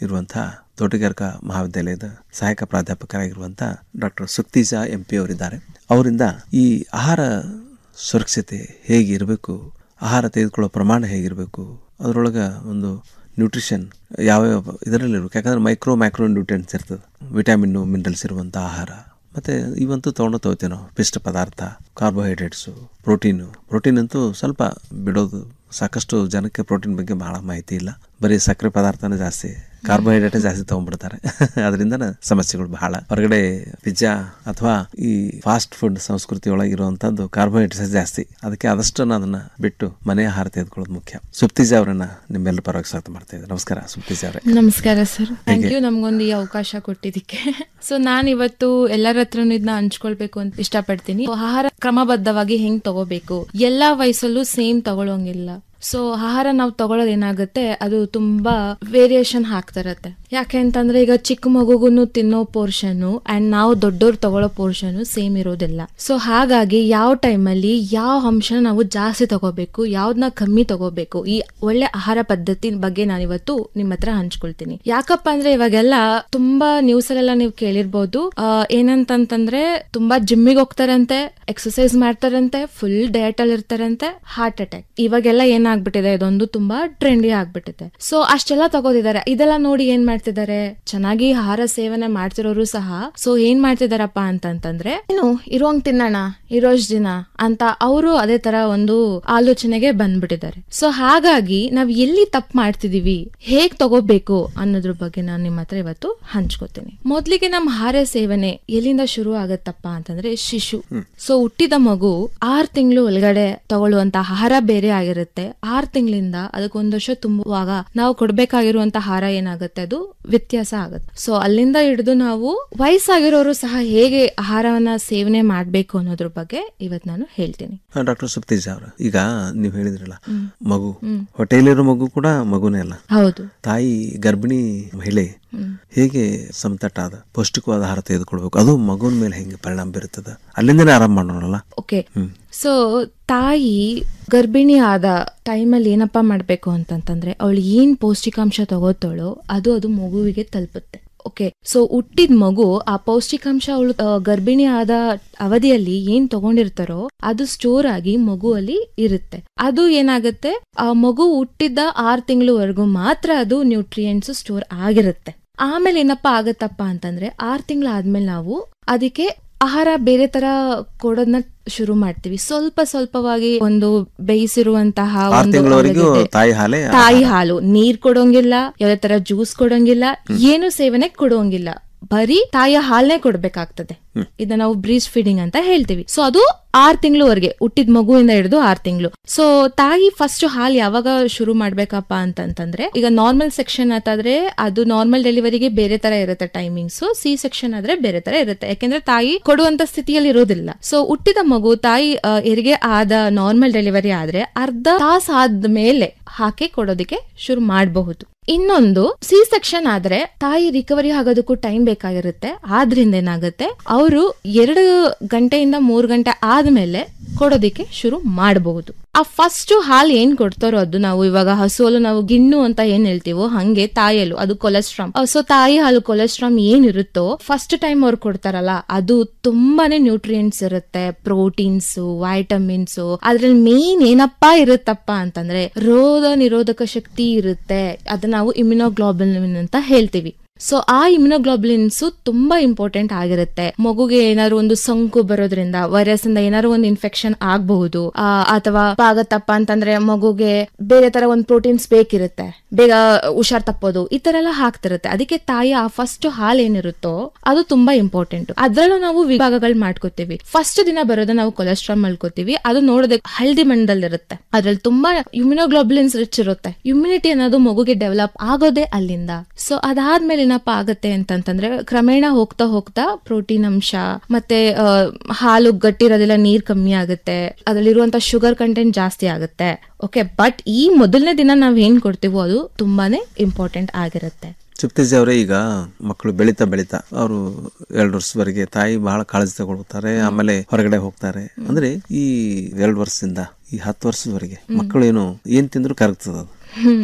ಇರುವಂತಹ ತೋಟಗಾರಿಕಾ ಮಹಾವಿದ್ಯಾಲಯದ ಸಹಾಯಕ ಪ್ರಾಧ್ಯಾಪಕರಾಗಿರುವಂತಹ ಡಾಕ್ಟರ್ ಸುಕ್ತಿಜಾ ಎಂ ಪಿ ಅವರಿದ್ದಾರೆ ಅವರಿಂದ ಈ ಆಹಾರ ಸುರಕ್ಷತೆ ಹೇಗಿರಬೇಕು ಆಹಾರ ತೆಗೆದುಕೊಳ್ಳೋ ಪ್ರಮಾಣ ಹೇಗಿರಬೇಕು ಅದರೊಳಗೆ ಒಂದು ನ್ಯೂಟ್ರಿಷನ್ ಯಾವ್ಯಾವ ಇದರಲ್ಲಿ ಇರಬೇಕು ಯಾಕಂದ್ರೆ ಮೈಕ್ರೋ ಮ್ಯಾಕ್ರೋ ನ್ಯೂಟ್ರಿಯೆಂಟ್ಸ್ ಇರ್ತದೆ ವಿಟಮಿನ್ನು ಮಿನರಲ್ಸ್ ಇರುವಂಥ ಆಹಾರ ಮತ್ತು ಇವಂತೂ ತೊಗೊಂಡು ತಗೋತೀವಿ ನಾವು ಪಿಷ್ಟ ಪದಾರ್ಥ ಕಾರ್ಬೋಹೈಡ್ರೇಟ್ಸು ಪ್ರೋಟೀನು ಪ್ರೋಟೀನ್ ಅಂತೂ ಸ್ವಲ್ಪ ಬಿಡೋದು ಸಾಕಷ್ಟು ಜನಕ್ಕೆ ಪ್ರೋಟೀನ್ ಬಗ್ಗೆ ಭಾಳ ಮಾಹಿತಿ ಇಲ್ಲ ಬರೀ ಸಕ್ಕರೆ ಪದಾರ್ಥನೇ ಜಾಸ್ತಿ ಕಾರ್ಬೋಹೈಡ್ರೇಟ್ ಜಾಸ್ತಿ ತಗೊಂಡ್ಬಿಡ್ತಾರೆ ಅದರಿಂದ ಸಮಸ್ಯೆಗಳು ಬಹಳ ಹೊರಗಡೆ ಪಿಜ್ಜಾ ಅಥವಾ ಈ ಫಾಸ್ಟ್ ಫುಡ್ ಸಂಸ್ಕೃತಿ ಒಳಗಿರುವಂತದ್ದು ಕಾರ್ಬೋಹೈಡ್ರೇಟ್ಸ್ ಜಾಸ್ತಿ ಅದಕ್ಕೆ ಆದಷ್ಟು ನಾನು ಅದನ್ನ ಬಿಟ್ಟು ಮನೆ ಆಹಾರ ತೆಗೆದುಕೊಳ್ಳೋದು ಮುಖ್ಯ ಸುಪ್ತಿಜಾ ಅವರನ್ನ ನಿಮ್ಮೆಲ್ಲ ಪರವಾಗಿ ಸ್ವಾಗತ ಮಾಡ್ತಾ ಇದ್ದೆ ನಮಸ್ಕಾರ ಸುಪ್ತಿಜಾ ಅವರೇ ನಮಸ್ಕಾರ ಸರ್ ಥ್ಯಾಂಕ್ ಹೇಗೆ? ಯು ನಮ್ಗೊಂದು ಈ ಅವಕಾಶ ಕೊಟ್ಟಿದ್ದಕ್ಕೆ ಸೊ ನಾನು ಇವತ್ತು ಎಲ್ಲರ ಹತ್ರನೂ ಇದನ್ನ ಹಂಚ್ಕೊಳ್ಬೇಕು ಅಂತ ಇಷ್ಟಪಡ್ತೀನಿ ಆಹಾರ ಕ್ರಮಬದ್ಧವಾಗಿ ಹೆಂಗ್ ತಗೋಬೇಕು ಎಲ್ಲಾ ವಯಸ್ಸಲ್ಲೂ ಸೇಮ್ ತಗೊಳಂಗಿಲ್ಲ ಸೊ ಆಹಾರ ನಾವು ತಗೊಳ್ಳೋದು ಏನಾಗುತ್ತೆ ಅದು ತುಂಬಾ ವೇರಿಯೇಷನ್ ಆಗ್ತಿರತ್ತೆ ಯಾಕೆ ಅಂತಂದ್ರೆ ಈಗ ಚಿಕ್ಕ ಮಗುಗುನು ತಿನ್ನೋ ಪೋರ್ಷನ್ ಅಂಡ್ ನಾವು ದೊಡ್ಡೋರು ತಗೊಳ್ಳೋ ಪೋರ್ಷನ್ ಸೇಮ್ ಇರೋದಿಲ್ಲ ಸೊ ಹಾಗಾಗಿ ಯಾವ ಟೈಮಲ್ಲಿ ಯಾವ ಅಂಶ ನಾವು ಜಾಸ್ತಿ ತಗೋಬೇಕು ಯಾವ್ದನ್ನ ಕಮ್ಮಿ ತಗೋಬೇಕು ಈ ಒಳ್ಳೆ ಆಹಾರ ಪದ್ಧತಿ ಬಗ್ಗೆ ನಾನು ಇವತ್ತು ನಿಮ್ಮ ಹತ್ರ ಹಂಚ್ಕೊಳ್ತೀನಿ ಯಾಕಪ್ಪ ಅಂದ್ರೆ ಇವಾಗೆಲ್ಲ ತುಂಬಾ ನ್ಯೂಸ್ ಅಲ್ಲೆಲ್ಲ ನೀವು ಕೇಳಿರ್ಬೋದು ಆ, ಏನಂತಂತಂದ್ರೆ ತುಂಬಾ ಜಿಮ್ಮಿಗೆ ಹೋಗ್ತಾರಂತೆ ಎಕ್ಸರ್ಸೈಸ್ ಮಾಡ್ತಾರಂತೆ ಫುಲ್ ಡಯಟ್ ಅಲ್ಲಿ ಇರ್ತಾರಂತೆ ಹಾರ್ಟ್ ಅಟ್ಯಾಕ್ ಇವಾಗೆಲ್ಲ ಏನಾಗ್ಬಿಟ್ಟಿದೆ ಇದೊಂದು ತುಂಬಾ ಟ್ರೆಂಡಿ ಆಗ್ಬಿಟ್ಟಿದೆ ಸೊ ಅಷ್ಟೆಲ್ಲ ತಗೋತಿದ್ದಾರೆ ಇದೆಲ್ಲ ನೋಡಿ ಏನ್ ಮಾಡ್ತಿದ್ದಾರೆ ಚೆನ್ನಾಗಿ ಆಹಾರ ಸೇವನೆ ಮಾಡ್ತಿರೋರು ಸಹ ಸೊ ಏನ್ ಮಾಡ್ತಿದಾರಪ್ಪ ಅಂತಂತಂದ್ರೆ ಏನು ಇರೋಂಗ್ ತಿನ್ನೋಣ ಇರೋಷ್ಟು ದಿನ ಅಂತ ಅವರು ಅದೇ ತರ ಒಂದು ಆಲೋಚನೆಗೆ ಬಂದ್ಬಿಟ್ಟಿದ್ದಾರೆ ಸೊ ಹಾಗಾಗಿ ನಾವ್ ಎಲ್ಲಿ ತಪ್ಪು ಮಾಡ್ತಿದೀವಿ ಹೇಗ್ ತಗೋಬೇಕು ಅನ್ನೋದ್ರ ಬಗ್ಗೆ ನಾನು ನಿಮ್ಮ ಹತ್ರ ಇವತ್ತು ಹಂಚ್ಕೋತೀನಿ ಮೊದ್ಲಿಗೆ ನಮ್ಮ ಆಹಾರ ಸೇವನೆ ಎಲ್ಲಿಂದ ಶುರು ಆಗತ್ತಪ್ಪ ಅಂತಂದ್ರೆ ಶಿಶು ಸೊ ಹುಟ್ಟಿದ ಮಗು ಆರ್ ತಿಂಗಳು ಒಳಗಡೆ ತಗೊಳ್ಳುವಂತ ಆಹಾರ ಬೇರೆ ಆಗಿರುತ್ತೆ ಆರ್ ತಿಂಗಳಿಂದ ಅದಕ್ಕೆ ಒಂದ್ ವರ್ಷ ತುಂಬುವಾಗ ನಾವು ಕೊಡ್ಬೇಕಾಗಿರುವಂತ ಆಹಾರ ಏನಾಗುತ್ತೆ ಅದು ವ್ಯತ್ಯಾಸ ಆಗುತ್ತೆ ಸೊ ಅಲ್ಲಿಂದ ಹಿಡಿದು ನಾವು ವಯಸ್ಸಾಗಿರೋರು ಸಹ ಹೇಗೆ ಆಹಾರವನ್ನ ಸೇವನೆ ಮಾಡ್ಬೇಕು ಅನ್ನೋದ್ರ ಬಗ್ಗೆ ಇವತ್ ನಾನು ಹೇಳ್ತೀನಿ ಡಾಕ್ಟರ್ ಸುಪ್ತೇಜ್ ಅವರು ಈಗ ನೀವು ಹೇಳಿದ್ರಲ್ಲ ಹ್ಮ್. ಮಗು ಹ್ಮ್. ಹೊಟ್ಟೆಯಲ್ಲಿರೋ ಮಗು ಕೂಡ ಮಗುನೇ ಅಲ್ಲ ಹೌದು ತಾಯಿ ಗರ್ಭಿಣಿ ಮಹಿಳೆ ಹ್ಮ್. ಹೇಗೆ ಸಮತಟ್ಟಾದ ಪೌಷ್ಟಿಕವಾದ ಆಹಾರ ತೆಗೆದುಕೊಳ್ಬೇಕು ಅದು ಮಗುವಿನ ಮೇಲೆ ಹೆಂಗೆ ಪರಿಣಾಮ ಬೀರುತ್ತದ ಅಲ್ಲಿಂದನೇ ಆರಾಮ ಮಾಡೋಣಲ್ಲ ಓಕೆ ಹ್ಮ್. ಸೊ ತಾಯಿ ಗರ್ಭಿಣಿ ಆದ ಟೈಮಲ್ಲಿ ಏನಪ್ಪ ಮಾಡಬೇಕು ಅಂತಂತಂದ್ರೆ ಅವಳು ಏನ್ ಪೌಷ್ಟಿಕಾಂಶ ತಗೋತಾಳೋ ಅದು ಅದು ಮಗುವಿಗೆ ತಲುಪುತ್ತೆ ಓಕೆ ಸೊ ಹುಟ್ಟಿದ ಮಗು ಆ ಪೌಷ್ಟಿಕಾಂಶ ಅವಳು ಆ, ಗರ್ಭಿಣಿ ಆದ ಅವಧಿಯಲ್ಲಿ ಏನ್ ತಗೊಂಡಿರ್ತಾರೋ ಅದು ಸ್ಟೋರ್ ಆಗಿ ಮಗುವಲ್ಲಿ ಇರುತ್ತೆ ಅದು ಏನಾಗುತ್ತೆ ಆ ಮಗು ಹುಟ್ಟಿದ ಆರ್ ತಿಂಗಳವರೆಗೂ ಮಾತ್ರ ಅದು ನ್ಯೂಟ್ರಿಯೆಂಟ್ಸ್ ಸ್ಟೋರ್ ಆಗಿರುತ್ತೆ ಆಮೇಲೆ ಏನಪ್ಪ ಆಗತ್ತಪ್ಪ ಅಂತಂದ್ರೆ ಆರ್ ತಿಂಗಳಾದ್ಮೇಲೆ ನಾವು ಅದಕ್ಕೆ ಆಹಾರ ಬೇರೆ ತರ ಕೊಡೋದನ್ನ ಶುರು ಮಾಡ್ತೀವಿ ಸ್ವಲ್ಪ ಸ್ವಲ್ಪವಾಗಿ ಒಂದು ಬೇಯಿಸಿರುವಂತಹ ಆರು ಒಂದು ತಿಂಗಳವರೆಗೂ ಆಲೂಗಡ್ಡೆ. ತಾಯಿ ಹಾಲೇ ತಾಯಿ ಹಾಲು ನೀರ್ ಕೊಡೋಂಗಿಲ್ಲ ಯಾವ್ದೇ ತರ ಜ್ಯೂಸ್ ಕೊಡೋಂಗಿಲ್ಲ ಏನು ಸೇವನೆ ಕೊಡೋಂಗಿಲ್ಲ ಬರೀ ತಾಯಿಯ ಹಾಲ್ನೇ ಕೊಡ್ಬೇಕಾಗ್ತದೆ ಇದನ್ನ ನಾವು ಬ್ರೀಸ್ ಫೀಡಿಂಗ್ ಅಂತ ಹೇಳ್ತೀವಿ ಸೊ ಅದು ಆರ್ ತಿಂಗಳವರೆಗೆ ಹುಟ್ಟಿದ ಮಗುವಿಂದ ಹಿಡಿದು ಆರ್ ತಿಂಗಳು ಸೊ ತಾಯಿ ಫಸ್ಟ್ ಹಾಲ್ ಯಾವಾಗ ಶುರು ಮಾಡ್ಬೇಕಪ್ಪ ಅಂತಂತಂದ್ರೆ ಈಗ ನಾರ್ಮಲ್ ಸೆಕ್ಷನ್ ಆತಾದ್ರೆ ಅದು ನಾರ್ಮಲ್ ಡೆಲಿವರಿಗೆ ಬೇರೆ ತರ ಇರುತ್ತೆ ಟೈಮಿಂಗ್ಸ್ ಸಿ ಸೆಕ್ಷನ್ ಆದ್ರೆ ಬೇರೆ ತರ ಇರುತ್ತೆ ಯಾಕೆಂದ್ರೆ ತಾಯಿ ಕೊಡುವಂತ ಸ್ಥಿತಿಯಲ್ಲಿ ಇರೋದಿಲ್ಲ ಸೊ ಹುಟ್ಟಿದ ಮಗು ತಾಯಿ ಆ, ಹೆರಿಗೆ ಆದ ನಾರ್ಮಲ್ ಡೆಲಿವರಿ ಆದ್ರೆ ಅರ್ಧ ತಾಸ್ ಆದ್ಮೇಲೆ ಹಾಕಿ ಕೊಡೋದಕ್ಕೆ ಶುರು ಮಾಡಬಹುದು ಇನ್ನೊಂದು ಸಿ ಸೆಕ್ಷನ್ ಆದ್ರೆ ತಾಯಿ ರಿಕವರಿ ಆಗೋದಕ್ಕೂ ಟೈಮ್ ಬೇಕಾಗಿರುತ್ತೆ ಆದ್ರಿಂದ ಏನಾಗುತ್ತೆ ಅವರು ಎರಡು ಗಂಟೆಯಿಂದ ಮೂರು ಗಂಟೆ ಆದ್ಮೇಲೆ ಕೊಡೋದಿಕ್ಕೆ ಶುರು ಮಾಡಬಹುದು ಆ ಫಸ್ಟ್ ಹಾಲು ಏನ್ ಕೊಡ್ತಾರೋ ಅದು ನಾವು ಇವಾಗ ಹಸುವಲು ನಾವು ಗಿಣ್ಣು ಅಂತ ಏನ್ ಹೇಳ್ತೀವೋ ಹಂಗೆ ತಾಯಿಯಲ್ಲೂ ಅದು ಕೊಲೆಸ್ಟ್ರಾಮ್ ಸೊ ತಾಯಿ ಹಾಲು ಕೊಲೆಸ್ಟ್ರಾಮ್ ಏನಿರುತ್ತೋ ಫಸ್ಟ್ ಟೈಮ್ ಅವ್ರು ಕೊಡ್ತಾರಲ್ಲ ಅದು ತುಂಬಾನೇ ನ್ಯೂಟ್ರಿಯೆಂಟ್ಸ್ ಇರುತ್ತೆ ಪ್ರೋಟೀನ್ಸ್ ವೈಟಮಿನ್ಸ್ ಅದ್ರಲ್ಲಿ ಮೇನ್ ಏನಪ್ಪಾ ಇರುತ್ತಪ್ಪ ಅಂತಂದ್ರೆ ರೋಗ ನಿರೋಧಕ ಶಕ್ತಿ ಇರುತ್ತೆ ಅದನ್ನ ನಾವು ಇಮ್ಯುನೋಗ್ಲೋಬುಲಿನ್ ಅಂತ ಹೇಳ್ತೀವಿ ಸೊ ಆ ಇಮ್ಯುನೋಗ್ಲೋಬುಲಿನ್ಸ್ ತುಂಬಾ ಇಂಪಾರ್ಟೆಂಟ್ ಆಗಿರುತ್ತೆ ಮಗುಗೆ ಏನಾದ್ರು ಒಂದು ಸೋಂಕು ಬರೋದ್ರಿಂದ ವೈರಸ್ ಇಂದ ಏನಾದ್ರು ಒಂದು ಇನ್ಫೆಕ್ಷನ್ ಆಗಬಹುದು ಅಥವಾ ಆಗತ್ತಪ್ಪ ಅಂತಂದ್ರೆ ಮಗುಗೆ ಬೇರೆ ತರ ಒಂದು ಪ್ರೋಟೀನ್ಸ್ ಬೇಕಿರುತ್ತೆ ಬೇಗ ಹುಷಾರ್ ತಪ್ಪೋದು ಈ ತರ ಎಲ್ಲ ಹಾಕ್ತಿರುತ್ತೆ ಅದಕ್ಕೆ ತಾಯಿ ಆ ಫಸ್ಟ್ ಹಾಲ್ ಏನಿರುತ್ತೋ ಅದು ತುಂಬಾ ಇಂಪಾರ್ಟೆಂಟ್ ಅದ್ರಲ್ಲೂ ನಾವು ವಿಭಾಗಗಳು ಮಾಡ್ಕೋತೀವಿ ಫಸ್ಟ್ ದಿನ ಬರೋದು ನಾವು ಕೊಲೆಸ್ಟ್ರಾಲ್ ಮಾಡ್ಕೋತೀವಿ ಅದು ನೋಡೋದಕ್ಕೆ ಹಳದಿ ಬಣ್ಣದಲ್ಲಿ ಇರುತ್ತೆ ಅದ್ರಲ್ಲಿ ತುಂಬಾ ಇಮ್ಯುನೋಗ್ಲೋಬುಲಿನ್ಸ್ ರಿಚ್ ಇರುತ್ತೆ ಇಮ್ಯುನಿಟಿ ಅನ್ನೋದು ಮಗುಗೆ ಡೆವಲಪ್ ಆಗೋದೇ ಅಲ್ಲಿಂದ ಸೊ ಅದಾದ್ಮೇಲೆ ಏನಪ್ಪಾ ಆಗತ್ತೆ ಅಂತಂತಂದ್ರೆ ಕ್ರಮೇಣ ಹೋಗ್ತಾ ಹೋಗ್ತಾ ಪ್ರೋಟೀನ್ ಅಂಶ ಮತ್ತೆ ಆ, ಹಾಲು ಗಟ್ಟಿರೋದಿಲ್ಲ ನೀರ್ ಕಮ್ಮಿ ಆಗುತ್ತೆ ಅದ್ರಲ್ಲಿರುವಂತ ಶುಗರ್ ಕಂಟೆಂಟ್ ಜಾಸ್ತಿ ಆಗುತ್ತೆ ಓಕೆ ಬಟ್ ಈ ಮೊದಲನೇ ದಿನ ನಾವ್ ಏನ್ ಕೊಡ್ತೀವೋ ಅದು ತುಂಬಾನೇ ಇಂಪಾರ್ಟೆಂಟ್ ಆಗಿರುತ್ತೆ ಸುಪ್ತೇಜ್ ಅವರೇ ಈಗ ಮಕ್ಕಳು ಬೆಳೀತಾ ಬೆಳೀತಾ ಅವರು ಎರಡು ವರ್ಷದವರೆಗೆ ತಾಯಿ ಬಹಳ ಕಾಳಜಿ ತಗೊಳ್ತಾರೆ ಆಮೇಲೆ ಹೊರಗಡೆ ಹೋಗ್ತಾರೆ ಅಂದ್ರೆ ಈ ಎರಡು ವರ್ಷದಿಂದ ಈ ಹತ್ತು ವರ್ಷದವರೆಗೆ ಮಕ್ಕಳು ಏನು ಏನ್ ತಿಂದ್ರು ಕರಗ್ತದ ಅದು ಹ್ಮ್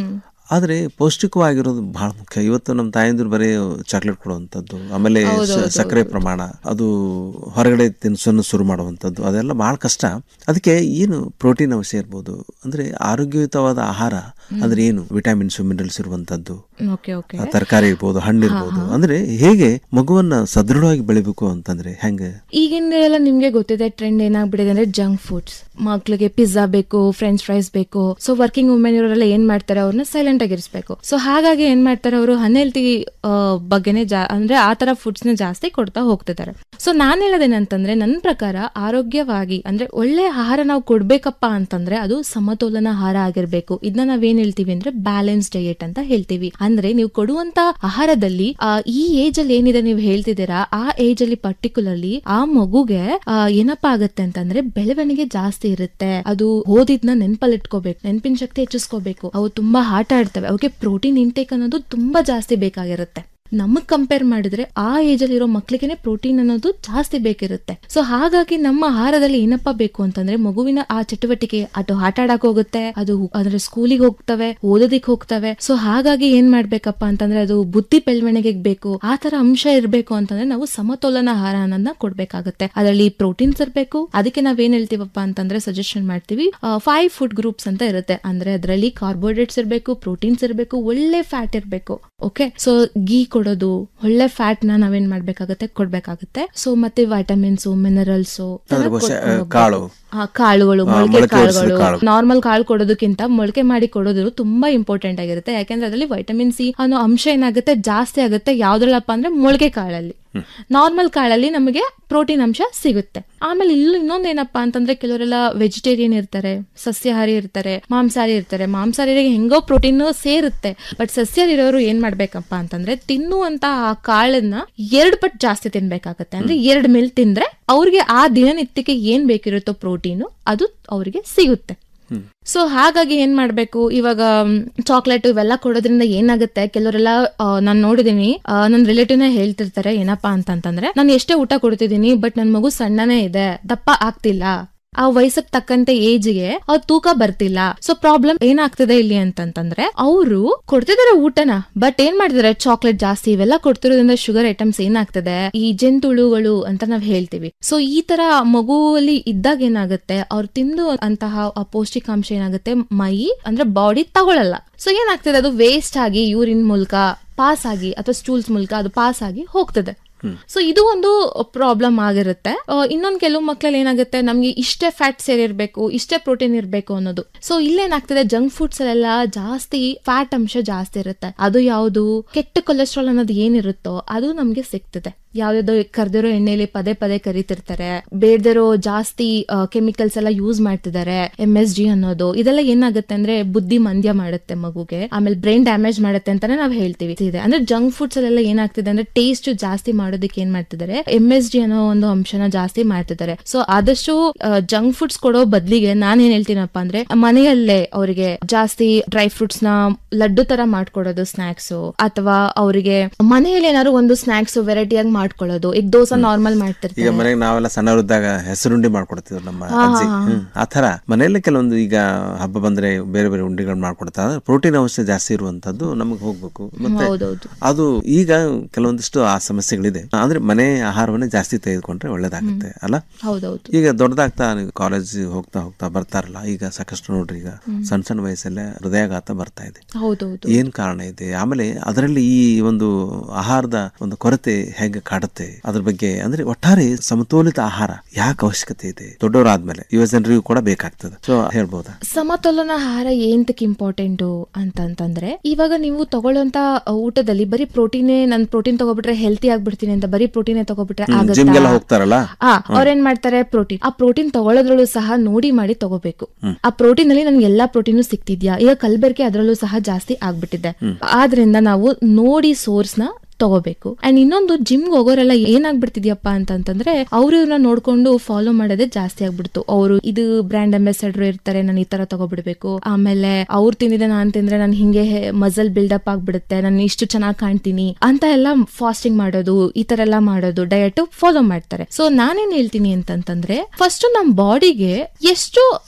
ಆದ್ರೆ ಪೌಷ್ಟಿಕವಾಗಿರೋದು ಬಹಳ ಮುಖ್ಯ ಇವತ್ತು ನಮ್ಮ ತಾಯಂದಿರು ಬರೀ ಚಾಕ್ಲೇಟ್ ಕೊಡುವಂಥದ್ದು ಆಮೇಲೆ ಸ- ಹೌದೌದು, ಸಕ್ಕರೆ ಹೌದು. ಪ್ರಮಾಣ ಅದು ಹೊರಗಡೆ ತಿನಿಸನ್ನು ಶುರು ಮಾಡುವಂಥದ್ದು ಅದೆಲ್ಲ ಬಹಳ ಕಷ್ಟ ಅದಕ್ಕೆ ಏನು ಪ್ರೋಟೀನ್ ಅಂಶ ಇರ್ಬೋದು ಅಂದ್ರೆ ಆರೋಗ್ಯಯುತವಾದ ಆಹಾರ ಅಂದ್ರೆ ಏನು ವಿಟಮಿನ್ಸ್ ಮಿನರಲ್ಸ್ ಇರುವಂತದ್ದು ಓಕೆ ಓಕೆ ತರಕಾರಿ ಇರ್ಬೋದು ಹಣ್ಣು ಇರ್ಬೋದು ಅಂದ್ರೆ ಹೇಗೆ ಮಗುವನ್ನ ಸದೃಢವಾಗಿ ಬೆಳಿಬೇಕು ಅಂತಂದ್ರೆ ಹೆಂಗೆ ಈಗಿನ ಎಲ್ಲ ನಿಮ್ಗೆ ಗೊತ್ತಿದೆ ಟ್ರೆಂಡ್ ಏನಾಗ್ಬಿಟ್ಟಿದೆ ಅಂದ್ರೆ ಜಂಕ್ ಫುಡ್ಸ್ ಮಕ್ಳಿಗೆ ಪಿಜ್ಜಾ ಬೇಕು ಫ್ರೆಂಚ್ ಫ್ರೈಸ್ ಬೇಕು ಸೊ ವರ್ಕಿಂಗ್ ವುಮೆನ್ ಇವರೆಲ್ಲ ಏನ್ ಮಾಡ್ತಾರೆ ಅವ್ರನ್ನ ಸೈಲೆಂಟ್ ಆಗಿರಿಸ್ಬೇಕು ಸೊ ಹಾಗಾಗಿ ಏನ್ ಮಾಡ್ತಾರೆ ಅವರು ಅನ್ಹೆಲ್ತಿ ಬಗ್ಗೆನೇ ಜಾ ಅಂದ್ರೆ ಆ ತರ ಫುಡ್ಸ್ ನ ಜಾಸ್ತಿ ಕೊಡ್ತಾ ಹೋಗ್ತಿದ್ದಾರೆ ಸೊ ನಾನ್ ಹೇಳೋದೇನಂತಂದ್ರೆ ನನ್ನ ಪ್ರಕಾರ ಆರೋಗ್ಯವಾಗಿ ಅಂದ್ರೆ ಒಳ್ಳೆ ಆಹಾರ ನಾವು ಕೊಡ್ಬೇಕಪ್ಪ ಅಂತಂದ್ರೆ ಅದು ಸಮತೋಲನ ಆಹಾರ ಆಗಿರ್ಬೇಕು ಇದನ್ನ ನಾವೇನ್ ಹೇಳ್ತೀವಿ ಅಂದ್ರೆ ಬ್ಯಾಲೆನ್ಸ್ ಡಯಟ್ ಅಂತ ಹೇಳ್ತೀವಿ ಅಂದ್ರೆ ನೀವು ಕೊಡುವಂತ ಆಹಾರದಲ್ಲಿ ಆ, ಈ ಏಜ್ ಅಲ್ಲಿ ಏನಿದೆ ನೀವು ಹೇಳ್ತಿದ್ದೀರಾ ಆ ಏಜ್ ಅಲ್ಲಿ ಪರ್ಟಿಕ್ಯುಲರ್ಲಿ ಆ ಮಗುಗೆ ಆ, ಏನಪ್ಪಾ ಆಗತ್ತೆ ಅಂತಂದ್ರೆ ಬೆಳವಣಿಗೆ ಜಾಸ್ತಿ ಇರುತ್ತೆ ಅದು ಓದಿದ್ನ ನೆನ್ಪಲ್ಲಿ ಇಟ್ಕೋಬೇಕು ನೆನ್ಪಿನ ಶಕ್ತಿ ಹೆಚ್ಚಿಸ್ಕೋಬೇಕು ಅವು ತುಂಬಾ ಆಟ ಆಡ್ತವೆ ಅವಕ್ಕೆ ಪ್ರೋಟೀನ್ ಇಂಟೇಕ್ ಅನ್ನೋದು ತುಂಬಾ ಜಾಸ್ತಿ ಬೇಕಾಗಿರುತ್ತೆ ನಮಗ್ ಕಂಪೇರ್ ಮಾಡಿದ್ರೆ ಆ ಏಜ್ ಅಲ್ಲಿ ಇರೋ ಮಕ್ಳಿಗೆನೆ ಪ್ರೋಟೀನ್ ಅನ್ನೋದು ಜಾಸ್ತಿ ಬೇಕಿರುತ್ತೆ ಸೊ ಹಾಗಾಗಿ ನಮ್ಮ ಆಹಾರದಲ್ಲಿ ಏನಪ್ಪಾ ಬೇಕು ಅಂತಂದ್ರೆ ಮಗುವಿನ ಆ ಚಟುವಟಿಕೆ ಅದು ಆಟ ಆಡಕ್ ಹೋಗುತ್ತೆ ಅದು ಅಂದ್ರೆ ಸ್ಕೂಲಿಗೆ ಹೋಗ್ತವೆ ಓದೋದಿಕ್ ಹೋಗ್ತವೆ ಸೊ ಹಾಗಾಗಿ ಏನ್ ಮಾಡ್ಬೇಕಪ್ಪ ಅಂತಂದ್ರೆ ಅದು ಬುದ್ಧಿ ಬೆಳವಣಿಗೆಗೆ ಬೇಕು ಆ ತರ ಅಂಶ ಇರ್ಬೇಕು ಅಂತಂದ್ರೆ ನಾವು ಸಮತೋಲನ ಆಹಾರ ಅನ್ನೋದನ್ನ ಕೊಡ್ಬೇಕಾಗುತ್ತೆ ಅದರಲ್ಲಿ ಪ್ರೋಟೀನ್ಸ್ ಇರ್ಬೇಕು ಅದಕ್ಕೆ ನಾವ್ ಏನ್ ಹೇಳ್ತೀವಪ್ಪ ಅಂತಂದ್ರೆ ಸಜೆಷನ್ ಮಾಡ್ತೀವಿ ಫೈವ್ ಫುಡ್ ಗ್ರೂಪ್ಸ್ ಅಂತ ಇರುತ್ತೆ ಅಂದ್ರೆ ಅದರಲ್ಲಿ ಕಾರ್ಬೋಹೈಡ್ರೇಟ್ಸ್ ಇರಬೇಕು ಪ್ರೋಟೀನ್ಸ್ ಇರಬೇಕು ಒಳ್ಳೆ ಫ್ಯಾಟ್ ಇರಬೇಕು ಓಕೆ ಸೊ ಗೀ ಕೊಡೋದು ಒಳ್ಳೆ ಫ್ಯಾಟ್ ನ ನಾವೇನ್ ಮಾಡ್ಬೇಕಾಗತ್ತೆ ಕೊಡ್ಬೇಕಾಗತ್ತೆ ಸೊ ಮತ್ತೆ ವೈಟಮಿನ್ಸ್ ಮಿನರಲ್ಸ್ ಅಂದ್ರೆ ಬಹುಶಃ, ಆ, ಕಾಳು. ಕಾಳುಗಳು ಆ, ಮೊಳಕೆ ಮೊಳಕೆ ಹೊಡ್ಸಿದ ಕಾಳುಗಳು ಕಾಳು. ನಾರ್ಮಲ್ ಕಾಳು ಕೊಡೋದಕ್ಕಿಂತ ಮೊಳಕೆ ಮಾಡಿ ಕೊಡೋದು ತುಂಬಾ ಇಂಪಾರ್ಟೆಂಟ್ ಆಗಿರುತ್ತೆ ಯಾಕೆಂದ್ರೆ ಅದರಲ್ಲಿ ವೈಟಮಿನ್ ಸಿ ಅನ್ನೋ ಅಂಶ ಏನಾಗುತ್ತೆ ಜಾಸ್ತಿ ಆಗುತ್ತೆ ಯಾವ್ದ್ರಲ್ಲಪ್ಪ ಅಂದ್ರೆ ಮೊಳಕೆ ಕಾಳಲ್ಲಿ ನಾರ್ಮಲ್ ಕಾಳಲ್ಲಿ ನಮಗೆ ಪ್ರೋಟೀನ್ ಅಂಶ ಸಿಗುತ್ತೆ ಆಮೇಲೆ ಇಲ್ಲಿ ಇನ್ನೊಂದ್ ಏನಪ್ಪಾ ಅಂತಂದ್ರೆ ಕೆಲವರೆಲ್ಲ ವೆಜಿಟೇರಿಯನ್ ಇರ್ತಾರೆ ಸಸ್ಯಾಹಾರಿ ಇರ್ತಾರೆ ಮಾಂಸಾಹಾರಿ ಇರ್ತಾರೆ ಮಾಂಸಾಹಾರಿಗೆ ಹೆಂಗೋ ಪ್ರೋಟೀನ್ ಸೇರುತ್ತೆ ಬಟ್ ಸಸ್ಯಾಹಾರಿ ಇರೋರು ಏನ್ ಮಾಡ್ಬೇಕಪ್ಪ ಅಂತಂದ್ರೆ ತಿನ್ನುವಂತ ಆ ಕಾಳನ್ನ ಎರಡ್ ಪಟ್ಟು ಜಾಸ್ತಿ ತಿನ್ಬೇಕಾಗತ್ತೆ ಅಂದ್ರೆ ಎರಡ್ ಮೇಲ್ ತಿಂದ್ರೆ ಅವ್ರಿಗೆ ಆ ದಿನನಿತ್ಯಕ್ಕೆ ಏನ್ ಬೇಕಿರುತ್ತೋ ಪ್ರೋಟೀನು ಅದು ಅವ್ರಿಗೆ ಸಿಗುತ್ತೆ ಸೊ ಹಾಗಾಗಿ ಏನ್ ಮಾಡ್ಬೇಕು ಇವಾಗ ಚಾಕ್ಲೇಟ್ ಇವೆಲ್ಲ ಕೊಡೋದ್ರಿಂದ ಏನಾಗುತ್ತೆ ಕೆಲವರೆಲ್ಲ ನಾನು ನೋಡಿದೀನಿ ಆ, ನನ್ ರಿಲೇಟಿವ್ ನ ಹೇಳ್ತಿರ್ತಾರೆ ಏನಪ್ಪಾ ಅಂತಂತಂದ್ರೆ ನಾನು ಎಷ್ಟೇ ಊಟ ಕೊಡ್ತಿದೀನಿ ಬಟ್ ನನ್ ಮಗು ಸಣ್ಣನೇ ಇದೆ ದಪ್ಪ ಆಗ್ತಿಲ್ಲ ಆ ವಯಸ್ಸಕ್ ತಕ್ಕಂತೆ ಏಜ್ಗೆ ಅವ್ರ ತೂಕ ಬರ್ತಿಲ್ಲ ಸೊ ಪ್ರಾಬ್ಲಮ್ ಏನಾಗ್ತಿದೆ ಇಲ್ಲಿ ಅಂತಂತಂದ್ರೆ ಅವರು ಕೊಡ್ತಿದಾರೆ ಊಟನ ಬಟ್ ಏನ್ ಮಾಡ್ತಿದಾರೆ ಚಾಕ್ಲೇಟ್ ಜಾಸ್ತಿ ಇವೆಲ್ಲ ಕೊಡ್ತಿರೋದ್ರಿಂದ ಶುಗರ್ ಐಟಮ್ಸ್ ಏನಾಗ್ತದೆ ಈ ಜಂತುಳುಗಳು ಅಂತ ನಾವ್ ಹೇಳ್ತೀವಿ ಸೊ ಈ ತರ ಮಗುವಲ್ಲಿ ಇದ್ದಾಗ ಏನಾಗುತ್ತೆ ಅವ್ರು ತಿಂದು ಅಂತಹ ಆ ಪೌಷ್ಟಿಕಾಂಶ ಏನಾಗುತ್ತೆ ಮೈ ಅಂದ್ರೆ ಬಾಡಿ ತಗೊಳಲ್ಲ ಸೊ ಏನಾಗ್ತದೆ ಅದು ವೇಸ್ಟ್ ಆಗಿ ಯೂರಿನ್ ಮೂಲಕ ಪಾಸ್ ಆಗಿ ಅಥವಾ ಸ್ಟೂಲ್ಸ್ ಮೂಲಕ ಅದು ಪಾಸ್ ಆಗಿ ಹೋಗ್ತದೆ ಸೊ ಇದು ಒಂದು ಪ್ರಾಬ್ಲಮ್ ಆಗಿರುತ್ತೆ ಇನ್ನೊಂದು ಕೆಲವು ಮಕ್ಕಳಲ್ಲಿ ಏನಾಗುತ್ತೆ ನಮ್ಗೆ ಇಷ್ಟೇ ಫ್ಯಾಟ್ ಸೇರಿರ್ಬೇಕು ಇಷ್ಟೇ ಪ್ರೋಟೀನ್ ಇರಬೇಕು ಅನ್ನೋದು ಸೊ ಇಲ್ಲೇನಾಗ್ತದೆ ಜಂಕ್ ಫುಡ್ಸ್ ಅಲ್ಲೆಲ್ಲ ಜಾಸ್ತಿ ಫ್ಯಾಟ್ ಅಂಶ ಜಾಸ್ತಿ ಇರುತ್ತೆ ಅದು ಯಾವುದು ಕೆಟ್ಟ ಕೊಲೆಸ್ಟ್ರಾಲ್ ಅನ್ನೋದು ಏನಿರುತ್ತೋ ಅದು ನಮ್ಗೆ ಸಿಗ್ತದೆ ಯಾವ್ಯಾವ್ದೋ ಕರ್ದಿರೋ ಎಣ್ಣೆಲಿ ಪದೇ ಪದೇ ಕರಿತಿರ್ತಾರೆ ಬೇಡದಿರೋ ಜಾಸ್ತಿ ಕೆಮಿಕಲ್ಸ್ ಎಲ್ಲ ಯೂಸ್ ಮಾಡ್ತಿದ್ದಾರೆ ಎಂ ಎಸ್ ಜಿ ಅನ್ನೋದು ಇದೆಲ್ಲ ಏನಾಗುತ್ತೆ ಅಂದ್ರೆ ಬುದ್ಧಿ ಮಂದ್ಯ ಮಾಡುತ್ತೆ ಮಗುಗೆ ಆಮೇಲೆ ಬ್ರೈನ್ ಡ್ಯಾಮೇಜ್ ಮಾಡುತ್ತೆ ಅಂತಾನೆ ನಾವ್ ಹೇಳ್ತೀವಿ ಇದೆ ಅಂದ್ರೆ ಜಂಕ್ ಫುಡ್ಸ್ ಅಲ್ಲೆಲ್ಲ ಏನಾಗ್ತಿದೆ ಅಂದ್ರೆ ಟೇಸ್ಟ್ ಜಾಸ್ತಿ ಮಾಡೋದಕ್ಕೆ ಏನ್ ಮಾಡ್ತಿದ್ದಾರೆ ಎಂ ಎಸ್ ಜಿ ಅನ್ನೋ ಒಂದು ಅಂಶನ ಜಾಸ್ತಿ ಮಾಡ್ತಿದ್ದಾರೆ ಸೊ ಆದಷ್ಟು ಜಂಕ್ ಫುಡ್ಸ್ ಕೊಡೋ ಬದ್ಲಿಗೆ ನಾನ್ ಏನ್ ಹೇಳ್ತೀನಪ್ಪ ಅಂದ್ರೆ ಮನೆಯಲ್ಲೇ ಅವರಿಗೆ ಜಾಸ್ತಿ ಡ್ರೈ ಫ್ರೂಟ್ಸ್ ನ ಲಡ್ಡು ತರ ಮಾಡ್ಕೊಡೋದು ಸ್ನಾಕ್ಸ್ ಅಥವಾ ಅವರಿಗೆ ಮನೆಯಲ್ಲಿ ಏನಾದ್ರು ಒಂದು ಸ್ನಾಕ್ಸ್ ವೆರೈಟಿಯಾಗಿ ಮಾಡ್ಕೊಳ್ಳೋದು ಈಗ ದೋಸೆ ನಾರ್ಮಲ್ ಈಗ ಮಾಡ್ತಿರ್ತಾರೆ ಮನೆಗೆ ನಾವೆಲ್ಲ ಸಣ್ಣವರಿದ್ದಾಗ ಹೆಸರುಂಡಿ ಮಾಡ್ಕೊಡ್ತಿದ್ರು ನಮ್ಮ ಹಾ, ಅಜ್ಜಿ ಹಾ, ಹಾ. ಹ್ಮ್. ಆ ತರ ಮನೆಯಲ್ಲೇ ಕೆಲವೊಂದು ಈಗ ಹಬ್ಬ ಬಂದ್ರೆ ಬೇರೆ ಬೇರೆ ಉಂಡಿಗಳನ್ನ ಮಾಡ್ಕೊಡ್ತಾರೆ ಪ್ರೋಟೀನ್ ಅಂಶ ಜಾಸ್ತಿ ಇರುವಂತದ್ದು ನಮಗೆ ಹೋಗ್ಬೇಕು ಮತ್ತೆ ಹೌದೌದು. ಅದು ಈಗ ಕೆಲವೊಂದಿಷ್ಟು ಆ ಸಮಸ್ಯೆಗಳಿದೆ ಅಂದ್ರೆ ಮನೆ ಆಹಾರವನ್ನೇ ಜಾಸ್ತಿ ತೆಗೆದುಕೊಂಡ್ರೆ ಒಳ್ಳೇದಾಗುತ್ತೆ ಅಲ್ಲ ಹೌದೌದು ಈಗ ದೊಡ್ಡದಾಗ್ತಾ ಕಾಲೇಜ್ ಹೋಗ್ತಾ ಹೋಗ್ತಾ ಬರ್ತಾರಲ್ಲ ಈಗ ಸಾಕಷ್ಟು ನೋಡ್ರಿ ಈಗ ಹ್ಮ್. ಸಣ್ಣ ಸಣ್ಣ ವಯಸ್ಸಲ್ಲೇ ಹೃದಯಾಘಾತ ಬರ್ತಾ ಇದೆ ಹೌದೌದು ಏನ್ ಕಾರಣ ಇದೆ ಆಮೇಲೆ ಅದರಲ್ಲಿ ಈ ಒಂದು ಆಹಾರದ ಒಂದು ಕೊರತೆ ಹೇಗೆ ಕಾಡುತ್ತೆ ಅದ್ರ ಬಗ್ಗೆ ಅಂದ್ರೆ ಒಟ್ಟಾರೆ ಸಮತೋಲಿತ ಆಹಾರ ಯಾಕೆ ಅವಶ್ಯಕತೆ ಇದೆ ದೊಡ್ಡವರಾದ್ಮೇಲೆ ಯುವ ಜನರಿಗೂ ಕೂಡ ಬೇಕಾಗ್ತದೆ ಸೊ ಹೇಳ್ಬೋದಾ ಸಮತೋಲನ ಆಹಾರ ಏಂತಕ್ ಇಂಪಾರ್ಟೆಂಟ್ ಅಂತಂತಂದ್ರೆ ಇವಾಗ ನೀವು ತಗೊಳ್ಳೋಂತ ಊಟದಲ್ಲಿ ಬರೀ ಪ್ರೋಟೀನೇ ನನ್ ಪ್ರೋಟೀನ್ ತಗೋಬಿಟ್ರೆ ಹೆಲ್ತಿ ಆಗ್ಬಿಡ್ತೀನಿ ಅಂತ ಬರೀ ಪ್ರೋಟೀನೇ ತಗೋಬಿಟ್ರೆ ಜಿಮ್ಗೆಲ್ಲ ಆಗತ್ತಾ ಹೋಗ್ತಾರಲ್ಲ ಆ ಅವ್ರೇನ್ ಮಾಡ್ತಾರೆ ಪ್ರೋಟೀನ್ ಆ ಪ್ರೋಟೀನ್ ತಗೊಳ್ಳೋದ್ರಲ್ಲೂ ಸಹ ನೋಡಿ ಮಾಡಿ ತಗೋಬೇಕು ಆ ಪ್ರೋಟೀನ್ ಅಲ್ಲಿ ನನ್ಗೆ ಎಲ್ಲಾ ಪ್ರೋಟೀನು ಸಿಕ್ತಿದ್ಯಾ ಈಗ ಕಲ್ಬೆರ್ಕೆ ಅದರಲ್ಲೂ ಸಹ ಜಾಸ್ತಿ ಆಗ್ಬಿಟ್ಟಿದೆ ಆದ್ರಿಂದ ನಾವು ನೋಡಿ ಸೋರ್ಸ್ ನ ತಗೋಬೇಕು ಅಂಡ್ ಇನ್ನೊಂದು ಜಿಮ್ಗೆ ಹೋಗೋರೆಲ್ಲ ಏನಾಗ್ಬಿಡ್ತಿದ್ಯಪ್ಪ ಅಂತಂತಂದ್ರೆ ಅವ್ರು ಇವ್ರನ್ನ ನೋಡ್ಕೊಂಡು ಫಾಲೋ ಮಾಡೋದೇ ಜಾಸ್ತಿ ಆಗ್ಬಿಡ್ತು ಅವರು ಇದು ಬ್ರ್ಯಾಂಡ್ ಅಂಬಾಸಡರ್ ಇರ್ತಾರೆ ನಾನು ಈ ತರ ತಗೋಬಿಡ್ಬೇಕು ಆಮೇಲೆ ಅವ್ರು ತಿಂದಿದೆ ನಾನ್ ತಿಂದ್ರೆ ನಾನು ಹಿಂಗೆ ಮಸಲ್ ಬಿಲ್ಡಪ್ ಆಗ್ಬಿಡುತ್ತೆ ನಾನು ಇಷ್ಟು ಚೆನ್ನಾಗಿ ಕಾಣ್ತೀನಿ ಅಂತ ಎಲ್ಲ ಫಾಸ್ಟಿಂಗ್ ಮಾಡೋದು ಈ ತರ ಎಲ್ಲ ಮಾಡೋದು ಡಯಟ್ ಫಾಲೋ ಮಾಡ್ತಾರೆ ಸೊ ನಾನೇನ್ ಹೇಳ್ತೀನಿ ಅಂತಂತಂದ್ರೆ ಫಸ್ಟ್ ನಮ್ ಬಾಡಿಗೆ ಎಷ್ಟು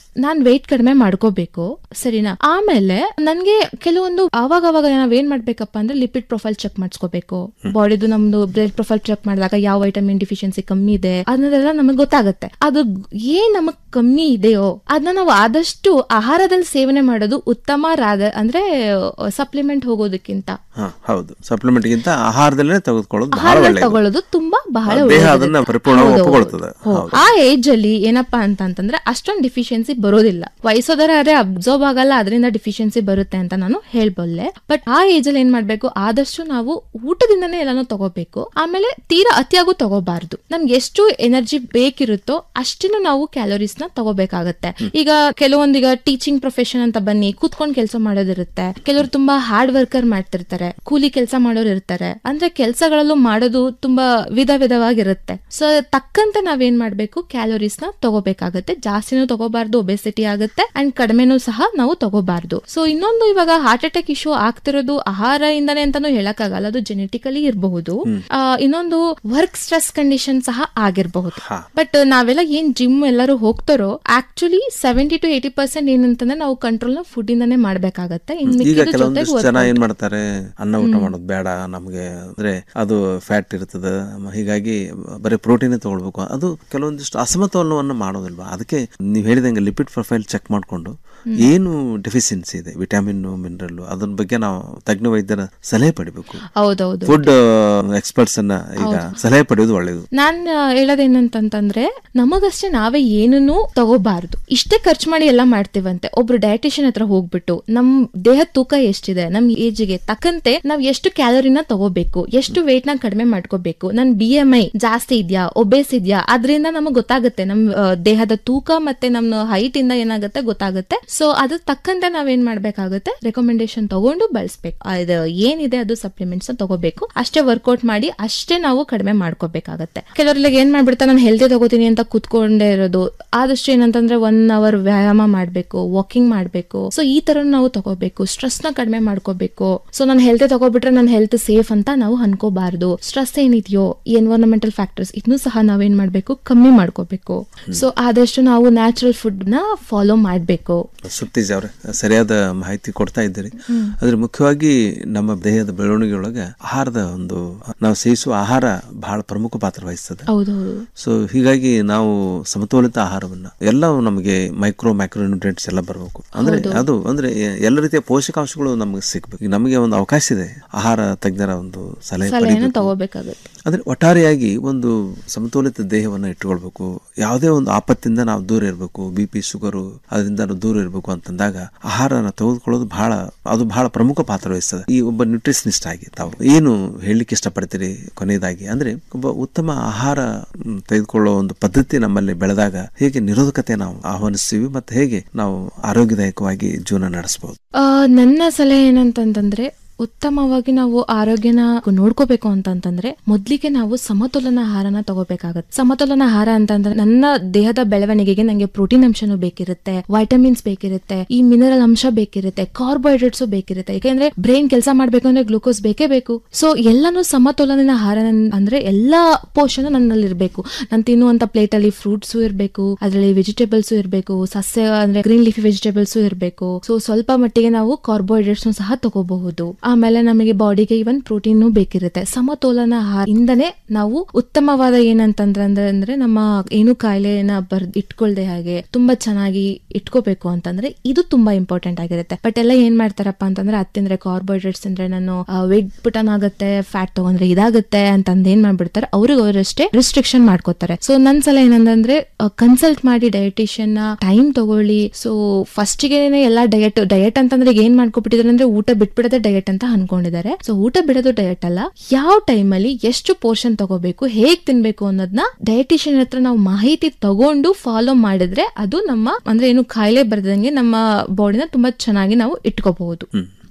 ನಾನ್ ವೆಯ್ಟ್ ಕಡಿಮೆ ಮಾಡ್ಕೋಬೇಕು ಸರಿನಾ ಆಮೇಲೆ ನನ್ಗೆ ಕೆಲವೊಂದು ಅವಾಗ ಅವಾಗ ನಾವ್ ಏನ್ ಮಾಡ್ಬೇಕಪ್ಪ ಅಂದ್ರೆ ಲಿಪಿಡ್ ಪ್ರೊಫೈಲ್ ಚೆಕ್ ಮಾಡಿಸ್ಕೋಬೇಕು ಬಾಡಿದು ನಮ್ದು ಬ್ಲಡ್ ಪ್ರೊಫೈಲ್ ಚೆಕ್ ಮಾಡಿದಾಗ ಯಾವ ವೈಟಮಿನ್ ಡಿಫಿಷಿಯನ್ಸಿ ಕಮ್ಮಿ ಇದೆ ಅದನ್ನೆಲ್ಲ ನಮಗೆ ಗೊತ್ತಾಗುತ್ತೆ ಅದು ಏನ್ ನಮಗ್ ಕಮ್ಮಿ ಇದೆಯೋ ಅದನ್ನ ನಾವು ಆದಷ್ಟು ಆಹಾರದಲ್ಲಿ ಸೇವನೆ ಮಾಡೋದು ಉತ್ತಮ ರಾದ ಅಂದ್ರೆ ಸಪ್ಲಿಮೆಂಟ್ ಹೋಗೋದಕ್ಕಿಂತ ಹಾ ಹೌದು ಸಪ್ಲಿಮೆಂಟ್ ಗಿಂತ ಆಹಾರದಲ್ಲೇ ತೆಗೆದುಕೊಳ್ಳೋದು ಬಹಳ ಆಹಾರದಲ್ಲಿ ಒಳ್ಳೆಯದು ತಗೊಳ್ಳೋದು ತುಂಬಾ ಬಹಳ ದೇಹ ಒಳ್ಳೆಯದು. ಅದನ್ನ ಪರಿಪೂರ್ಣವಾಗಿ ಹೌದು, ಒಪ್ಪಿಕೊಳ್ತದೆ. ಹೌದು. ಹೌದು. ಆ ಏಜ್ ಅಲ್ಲಿ ಏನಪ್ಪಾ ಅಂತ ಅಂತಂದ್ರೆ ಅಷ್ಟೊಂದು ಡಿಫಿಷಿಯನ್ಸಿ ಬರೋದಿಲ್ಲ ವಯಸ್ಸೋದರಾದ್ರೆ ಅಬ್ಸರ್ವ್ ಆಗಲ್ಲ ಅದರಿಂದ ಡಿಫಿಷಿಯನ್ಸಿ ಬರುತ್ತೆ ಅಂತ ನಾನು ಹೇಳ್ಬಲ್ಲೆ ಬಟ್ ಆ ಏಜ್ ಅಲ್ಲಿ ಏನ್ ಮಾಡ್ಬೇಕು ಆದಷ್ಟು ನಾವು ಊಟದಿಂದನೇ ಎಲ್ಲಾನು ತಗೋಬೇಕು ಆಮೇಲೆ ತೀರಾ ಅತಿಯಾಗೂ ತಗೋಬಾರ್ದು ನಮ್ಗೆ ಎಷ್ಟು ಎನರ್ಜಿ ಬೇಕಿರುತ್ತೋ ಅಷ್ಟನ್ನು ನಾವು ಕ್ಯಾಲೋರೀಸ್ ನ ತಗೋಬೇಕಾಗತ್ತೆ ಈಗ ಕೆಲವೊಂದು ಈಗ ಟೀಚಿಂಗ್ ಪ್ರೊಫೆಷನ್ ಅಂತ ಬನ್ನಿ ಕೂತ್ಕೊಂಡ್ ಕೆಲಸ ಮಾಡೋದಿರುತ್ತೆ ಕೆಲವರು ತುಂಬಾ ಹಾರ್ಡ್ ವರ್ಕರ್ ಮಾಡ್ತಿರ್ತಾರೆ ಕೂಲಿ ಕೆಲಸ ಮಾಡೋರು ಇರ್ತಾರೆ ಅಂದ್ರೆ ಕೆಲಸಗಳಲ್ಲೂ ಮಾಡೋದು ತುಂಬಾ ವಿಧ ವಿಧವಾಗಿರುತ್ತೆ ಸೊ ತಕ್ಕಂತೆ ನಾವೇನ್ ಮಾಡ್ಬೇಕು ಕ್ಯಾಲೋರೀಸ್ ನ ತಗೋಬೇಕಾಗತ್ತೆ ಜಾಸ್ತಿನೂ ತಗೋಬಾರ್ದು ಒಬೆಸಿಟಿ ಆಗುತ್ತೆ ಅಂಡ್ ಕಡಿಮೆನೂ ಸಹ ನಾವು ತಗೋಬಾರ್ದು ಸೊ ಇನ್ನೊಂದು ಇವಾಗ ಹಾರ್ಟ್ ಅಟ್ಯಾಕ್ ಇಶ್ಯೂ ಆಗ್ತಿರೋದು ಆಹಾರ ಇಂದಾನೆ ಅಂತಾನು ಹೇಳಕ್ಕಾಗಲ್ಲ ಅದು ಜೆನೆಟಿಕಲಿ ಇರಬಹುದು ಇನ್ನೊಂದು ವರ್ಕ್ ಸ್ಟ್ರೆಸ್ ಕಂಡೀಷನ್ ಸಹ ಆಗಿರಬಹುದು ಬಟ್ ನಾವೆಲ್ಲ ಏನ್ ಜಿಮ್ ಎಲ್ಲರೂ ಹೋಗ್ತಾರೋ actually seventy to eighty percent ಏನಂತಂದ್ರೆ ನಾವು ಕಂಟ್ರೋಲ್ ನ ಫುಡ್ ಇಂದಾನೆ ಮಾಡ್ಬೇಕಾಗತ್ತೆ ಇನ್ ಈಗ ಮಿಕ್ಕಿದ್ದು ಕೆಲವೊಂದಿಷ್ಟು ಜೊತೆಗೆ ಜನ workout. ಏನ್ ಮಾಡ್ತಾರೆ ಅನ್ನ ಊಟ ಮಾಡೋದು ಬೇಡ ನಮಗೆ ಅಂದ್ರೆ ಅದು ಫ್ಯಾಟ್ ಇರ್ತದೆ ಮ- ಹೀಗಾಗಿ ಬರೀ ಪ್ರೋಟೀನ್ ತಗೊಳ್ಬೇಕು ಅದು ಕೆಲವೊಂದಿಷ್ಟು ಅಸಮತೋಲನವನ್ನು ಮಾಡೋದಿಲ್ವಾ ಅದಕ್ಕೆ ನೀವು ಹೇಳಿದಂಗೆ ಲಿಪಿಡ್ ಪ್ರೊಫೈಲ್ ಚೆಕ್ ಮಾಡಿಕೊಂಡು ಏನು ಡೆಫಿಷಿಯನ್ಸಿ ಇದೆ ವಿಟಮಿನ್ ಮಿನರಲ್ ಅದ್ರ ಬಗ್ಗೆ ನಾವು ತಜ್ಞ ವೈದ್ಯರ ಸಲಹೆ ಪಡಿಬೇಕು ಹೌದೌದು ಫುಡ್ ಎಕ್ಸ್ಪರ್ಟ್ಸ್ ಅನ್ನ ಈಗ ಸಲಹೆ ಪಡೆಯೋದು ಒಳ್ಳೆಯದು ನಾನ್ ಆ, ಹೇಳೋದೇನಂತಂತಂದ್ರೆ ನಮಗಷ್ಟೇ ನಾವೇ ಏನನ್ನೂ ತಗೋಬಾರ್ದು ಇಷ್ಟೇ ಖರ್ಚು ಮಾಡಿ ಎಲ್ಲ ಮಾಡ್ತೀವಂತೆ ಒಬ್ರು ಡಯಟಿಷಿಯನ್ ಹತ್ರ ಹೋಗ್ಬಿಟ್ಟು ನಮ್ ದೇಹದ ತೂಕ ಎಷ್ಟಿದೆ ನಮ್ ಏಜ್ಗೆ ತಕ್ಕಂತೆ ನಾವ್ ಎಷ್ಟು ಕ್ಯಾಲೋರಿನ ತಗೋಬೇಕು ಎಷ್ಟು ವೇಟ್ ನ ಕಡಿಮೆ ಮಾಡ್ಕೋಬೇಕು ನನ್ ಬಿ ಎಂ ಐ ಜಾಸ್ತಿ ಇದ್ಯಾ ಒಬೇಸ್ ಇದ್ಯಾ ಅದರಿಂದ ನಮಗ್ ಗೊತ್ತಾಗುತ್ತೆ ನಮ್ ಆ, ದೇಹದ ತೂಕ ಮತ್ತೆ ನಮ್ಮ ಹೈಟ್ ಇಂದ ಏನಾಗುತ್ತೆ ಗೊತ್ತಾಗುತ್ತೆ ಸೊ ಅದ್ರ ತಕ್ಕಂತೆ ನಾವೇನ್ ಮಾಡ್ಬೇಕಾಗುತ್ತೆ ರೆಕಮೆಂಡೇಶನ್ ತಗೊಂಡು ಬಳಸ್ಬೇಕು ಅದು ಏನಿದೆ ಅದು ಸಪ್ಲಿಮೆಂಟ್ಸ್ ತಗೋಬೇಕು ಅಷ್ಟೇ ವರ್ಕೌಟ್ ಮಾಡಿ ಅಷ್ಟೇ ನಾವು ಕಡಿಮೆ ಮಾಡ್ಕೋಬೇಕಾಗತ್ತೆ ಕೆಲವರಿಗೆ ಏನ್ ಮಾಡ್ಬಿಡ್ತಾರೆ ನಾನು ಹೆಲ್ದಿ ತಗೋತೀನಿ ಅಂತ ಕುತ್ಕೊಂಡೇ ಇರೋದು ಆದಷ್ಟು ಏನಂತಂದ್ರೆ ಒನ್ ಅವರ್ ವ್ಯಾಯಾಮ ಮಾಡ್ಬೇಕು ವಾಕಿಂಗ್ ಮಾಡ್ಬೇಕು ಸೊ ಈ ತರ ನಾವು ತಗೋಬೇಕು ಸ್ಟ್ರೆಸ್ ನ ಕಡಿಮೆ ಮಾಡ್ಕೋಬೇಕು ಸೊ ನಾನು ಹೆಲ್ತ್ ತಗೋಬಿಟ್ರೆ ನನ್ನ ಹೆಲ್ತ್ ಸೇಫ್ ಅಂತ ನಾವು ಅನ್ಕೋಬಾರ್ದು ಸ್ಟ್ರೆಸ್ ಏನಿದೆಯೋ ಎನ್ವೈರನ್ಮೆಂಟಲ್ ಫ್ಯಾಕ್ಟರ್ಸ್ ಇದನ್ನು ಸಹ ನಾವೇನ್ ಮಾಡ್ಬೇಕು ಕಮ್ಮಿ ಮಾಡ್ಕೋಬೇಕು ಸೊ ಆದಷ್ಟು ನಾವು ನ್ಯಾಚುರಲ್ ಫುಡ್ ನ ಫಾಲೋ ಮಾಡ್ಬೇಕು ಸುಪ್ತೀಜ್ ಅವ್ರೆ ಸರಿಯಾದ ಮಾಹಿತಿ ಕೊಡ್ತಾ ಇದ್ದೀರಿ ಹ್ಮ್. ಅದ್ರ ಮುಖ್ಯವಾಗಿ ನಮ್ಮ ದೇಹದ ಬೆಳವಣಿಗೆ ಒಳಗೆ ಆಹಾರದ ಒಂದು ನಾವು ಸೇವಿಸುವ ಆಹಾರ ಬಹಳ ಪ್ರಮುಖ ಪಾತ್ರ ವಹಿಸ್ತದೆ ಹೌದೌದು ಸೊ ಹೀಗಾಗಿ ನಾವು ಸಮತೋಲಿತ ಆಹಾರವನ್ನ ಎಲ್ಲವೂ ನಮಗೆ ಮೈಕ್ರೋ ಮೈಕ್ರೋ ನ್ಯೂಟ್ರಿಯೆಂಟ್ಸ್ ಎಲ್ಲ ಬರಬೇಕು ಅಂದ್ರೆ ಹೌದು. ಅದು ಅಂದ್ರೆ ಎ- ಎಲ್ಲ ರೀತಿಯ ಪೋಷಕಾಂಶಗಳು ನಮಗೆ ಸಿಗ್ಬೇಕು ಈಗ ನಮಗೆ ಒಂದು ಅವಕಾಶ ಇದೆ ಆಹಾರ ತಜ್ಞರ ಒಂದು ಸಲಹೆ ಸಲಹೆನ ಪಡಿಬೇಕು ತಗೋಬೇಕಾಗುತ್ತೆ ಅಂದ್ರೆ ಒಟ್ಟಾರೆಯಾಗಿ ಒಂದು ಸಮತೋಲಿತ ದೇಹವನ್ನು ಇಟ್ಟುಕೊಳ್ಬೇಕು ಯಾವುದೇ ಒಂದು ಆಪತ್ತಿಂದ ನಾವು ದೂರ ಇರಬೇಕು ಬಿ ಪಿ ಶುಗರು ಅದರಿಂದ ನಾವು ದೂರ ಇರಬೇಕು ಅಂತಂದಾಗ ಆಹಾರನ ತೆಗೆದುಕೊಳ್ಳೋದು ಬಹಳ ಅದು ಬಹಳ ಪ್ರಮುಖ ಪಾತ್ರ ವಹಿಸ್ತದೆ ಈ ಒಬ್ಬ ನ್ಯೂಟ್ರಿಷನಿಸ್ಟ್ ಆಗಿ ತಾವು ಏನು ಹೇಳಲಿಕ್ಕೆ ಇಷ್ಟಪಡ್ತೀರಿ ಕೊನೆಯದಾಗಿ ಅಂದ್ರೆ ಒಬ್ಬ ಉತ್ತಮ ಆಹಾರ ಮ್, ತೆಗೆದುಕೊಳ್ಳೋ ಒಂದು ಪದ್ಧತಿ ನಮ್ಮಲ್ಲಿ ಬೆಳೆದಾಗ ಹೇಗೆ ನಿರೋಧಕತೆ ನಾವು ಆಹ್ವಾನಿಸ್ತೀವಿ ಮತ್ತೆ ಹೇಗೆ ನಾವು ಆರೋಗ್ಯದಾಯಕವಾಗಿ ಜೀವನ ನಡೆಸಬಹುದು ಆ, ನನ್ನ ಸಲಹೆ ಏನಂತಂತಂದ್ರೆ ಉತ್ತಮವಾಗಿ ನಾವು ಆರೋಗ್ಯನ ನೋಡ್ಕೋಬೇಕು ಅಂತಂತಂದ್ರೆ ಮೊದ್ಲಿಗೆ ನಾವು ಸಮತೋಲನ ಆಹಾರನ ತಗೋಬೇಕಾಗತ್ತೆ ಸಮತೋಲನ ಆಹಾರ ಅಂತಂದ್ರೆ ನನ್ನ ದೇಹದ ಬೆಳವಣಿಗೆಗೆ ನಂಗೆ ಪ್ರೋಟೀನ್ ಅಂಶನೂ ಬೇಕಿರುತ್ತೆ ವೈಟಮಿನ್ಸ್ ಬೇಕಿರುತ್ತೆ ಈ ಮಿನರಲ್ ಅಂಶ ಬೇಕಿರುತ್ತೆ ಕಾರ್ಬೋಹೈಡ್ರೇಟ್ಸ್ ಬೇಕಿರುತ್ತೆ ಯಾಕೆಂದ್ರೆ ಬ್ರೈನ್ ಕೆಲಸ ಮಾಡ್ಬೇಕು ಅಂದ್ರೆ ಗ್ಲೂಕೋಸ್ ಬೇಕೇ ಬೇಕು ಸೊ ಎಲ್ಲಾನು ಸಮತೋಲನ ಆಹಾರ ನನ್- ಅಂದ್ರೆ ಎಲ್ಲಾ ಪೋಷಣ ನನ್ನಲ್ಲಿ ಇರ್ಬೇಕು ನಾನು ತಿನ್ನುವಂತ ಪ್ಲೇಟ್ ಅಲ್ಲಿ ಫ್ರೂಟ್ಸ್ ಇರಬೇಕು ಅದರಲ್ಲಿ ವೆಜಿಟೇಬಲ್ಸ್ ಇರಬೇಕು ಸಸ್ಯ ಅಂದ್ರೆ ಗ್ರೀನ್ ಲೀಫಿ ವೆಜಿಟೇಬಲ್ಸ್ ಇರಬೇಕು ಸೊ ಸ್ವಲ್ಪ ಮಟ್ಟಿಗೆ ನಾವು ಕಾರ್ಬೋಹೈಡ್ರೇಟ್ಸ್ ಸಹ ತಗೋಬಹುದು ಆಮೇಲೆ ನಮಗೆ ಬಾಡಿಗೆ ಇವನ್ ಪ್ರೋಟೀನ್ ಬೇಕಿರುತ್ತೆ ಸಮತೋಲನ ಆಹಾರ ಇಂದನೇ ನಾವು ಉತ್ತಮವಾದ ಏನಂತಂದ್ರೆ ಅಂದ್ರೆ ಅಂದ್ರೆ ನಮ್ಮ ಏನು ಕಾಯಿಲೆನ ಬರ್ ಇಟ್ಕೊಳ್ದೆ ಹಾಗೆ ತುಂಬಾ ಚೆನ್ನಾಗಿ ಇಟ್ಕೋಬೇಕು ಅಂತಂದ್ರೆ ಇದು ತುಂಬಾ ಇಂಪಾರ್ಟೆಂಟ್ ಆಗಿರುತ್ತೆ ಬಟ್ ಎಲ್ಲ ಏನ್ ಮಾಡ್ತಾರಪ್ಪ ಅಂತಂದ್ರೆ ಅದ್ ತಿಂದ್ರೆ ಕಾರ್ಬೋಹೈಡ್ರೇಟ್ಸ್ ಅಂದ್ರೆ ನಾನು ವೆಯ್ಟ್ ಪುಟನ್ ಆಗುತ್ತೆ ಫ್ಯಾಟ್ ತಗೊಂಡ್ರೆ ಇದಾಗುತ್ತೆ ಅಂತಂದ್ ಏನ್ ಮಾಡ್ಬಿಡ್ತಾರೆ ಅವ್ರಿಗೆ ಅವರಷ್ಟೇ ರಿಸ್ಟ್ರಿಕ್ಷನ್ ಮಾಡ್ಕೋತಾರೆ ಸೊ ನನ್ ಸಲ ಏನಂದ್ರೆ ಕನ್ಸಲ್ಟ್ ಮಾಡಿ ಡಯಟಿಷಿಯನ್ ನ ಟೈಮ್ ತಗೊಳ್ಳಿ ಸೊ ಫಸ್ಟ್ ಗೆನೆ ಎಲ್ಲಾ ಡಯಟ್ ಡಯಟ್ ಅಂತಂದ್ರೆ ಈಗ ಏನ್ ಮಾಡ್ಕೊಬಿಟ್ಟಿದ್ದಾರೆ ಅಂದ್ರೆ ಊಟ ಬಿಟ್ಬಿಡದೆ ಡಯಟ್ ಅಂತ ಅನ್ಕೊಂಡಿದ್ದಾರೆ ಸೊ ಊಟ ಬಿಡೋದು ಡಯಟ್ ಅಲ್ಲ ಯಾವ ಟೈಮ್ ಅಲ್ಲಿ ಎಷ್ಟು ಪೋರ್ಷನ್ ತಗೋಬೇಕು ಹೇಗ್ ತಿನ್ಬೇಕು ಅನ್ನೋದನ್ನ ಡಯಟಿಷಿಯನ್ ಹತ್ರ ನಾವು ಮಾಹಿತಿ ತಗೊಂಡು ಫಾಲೋ ಮಾಡಿದ್ರೆ ಅದು ನಮ್ಮ ಅಂದ್ರೆ ಏನು ಕಾಯಿಲೆ ಬರ್ದಂಗೆ ನಮ್ಮ ಬಾಡಿನ ತುಂಬಾ ಚೆನ್ನಾಗಿ ನಾವು ಇಟ್ಕೋಬಹುದು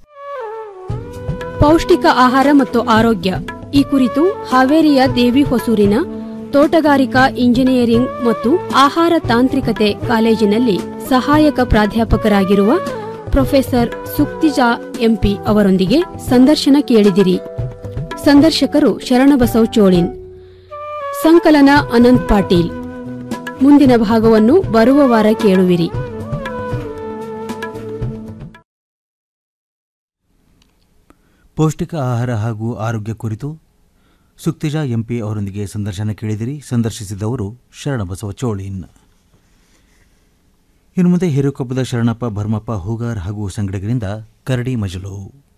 ಪೌಷ್ಟಿಕ ಆಹಾರ ಮತ್ತು ಆರೋಗ್ಯ ಈ ಕುರಿತು ಹಾವೇರಿಯ ದೇವಿ ಹೊಸೂರಿನ ತೋಟಗಾರಿಕಾ ಇಂಜಿನಿಯರಿಂಗ್ ಮತ್ತು ಆಹಾರ ತಾಂತ್ರಿಕತೆ ಕಾಲೇಜಿನಲ್ಲಿ ಸಹಾಯಕ ಪ್ರಾಧ್ಯಾಪಕರಾಗಿರುವ ಪ್ರೊಫೆಸರ್ ಸುಕ್ತಿಜಾ ಎಂಪಿ ಅವರೊಂದಿಗೆ ಸಂದರ್ಶನ ಕೇಳಿದಿರಿ ಸಂದರ್ಶಕರು ಶರಣಬಸವ್ ಚೋಳಿನ್ ಸಂಕಲನ ಅನಂತ್ ಪಾಟೀಲ್ ಮುಂದಿನ ಭಾಗವನ್ನು ಬರುವ ವಾರ ಕೇಳುವಿರಿ ಪೌಷ್ಟಿಕ ಆಹಾರ ಹಾಗೂ ಆರೋಗ್ಯ ಕುರಿತು ಸುಕ್ತಿಜಾ ಎಂಪಿ ಅವರೊಂದಿಗೆ ಸಂದರ್ಶನ ಕೇಳಿದಿರಿ ಸಂದರ್ಶಿಸಿದವರು ಶರಣಬಸವ ಚೋಳಿನ್ ಇನ್ನು ಮುಂದೆ ಹಿರೇಕೊಪ್ಪದ ಶರಣಪ್ಪ ಭರ್ಮಪ್ಪ ಹೂಗಾರ್ ಹಾಗೂ ಸಂಗಡಿಗರಿಂದ ಕರಡಿ ಮಜಲು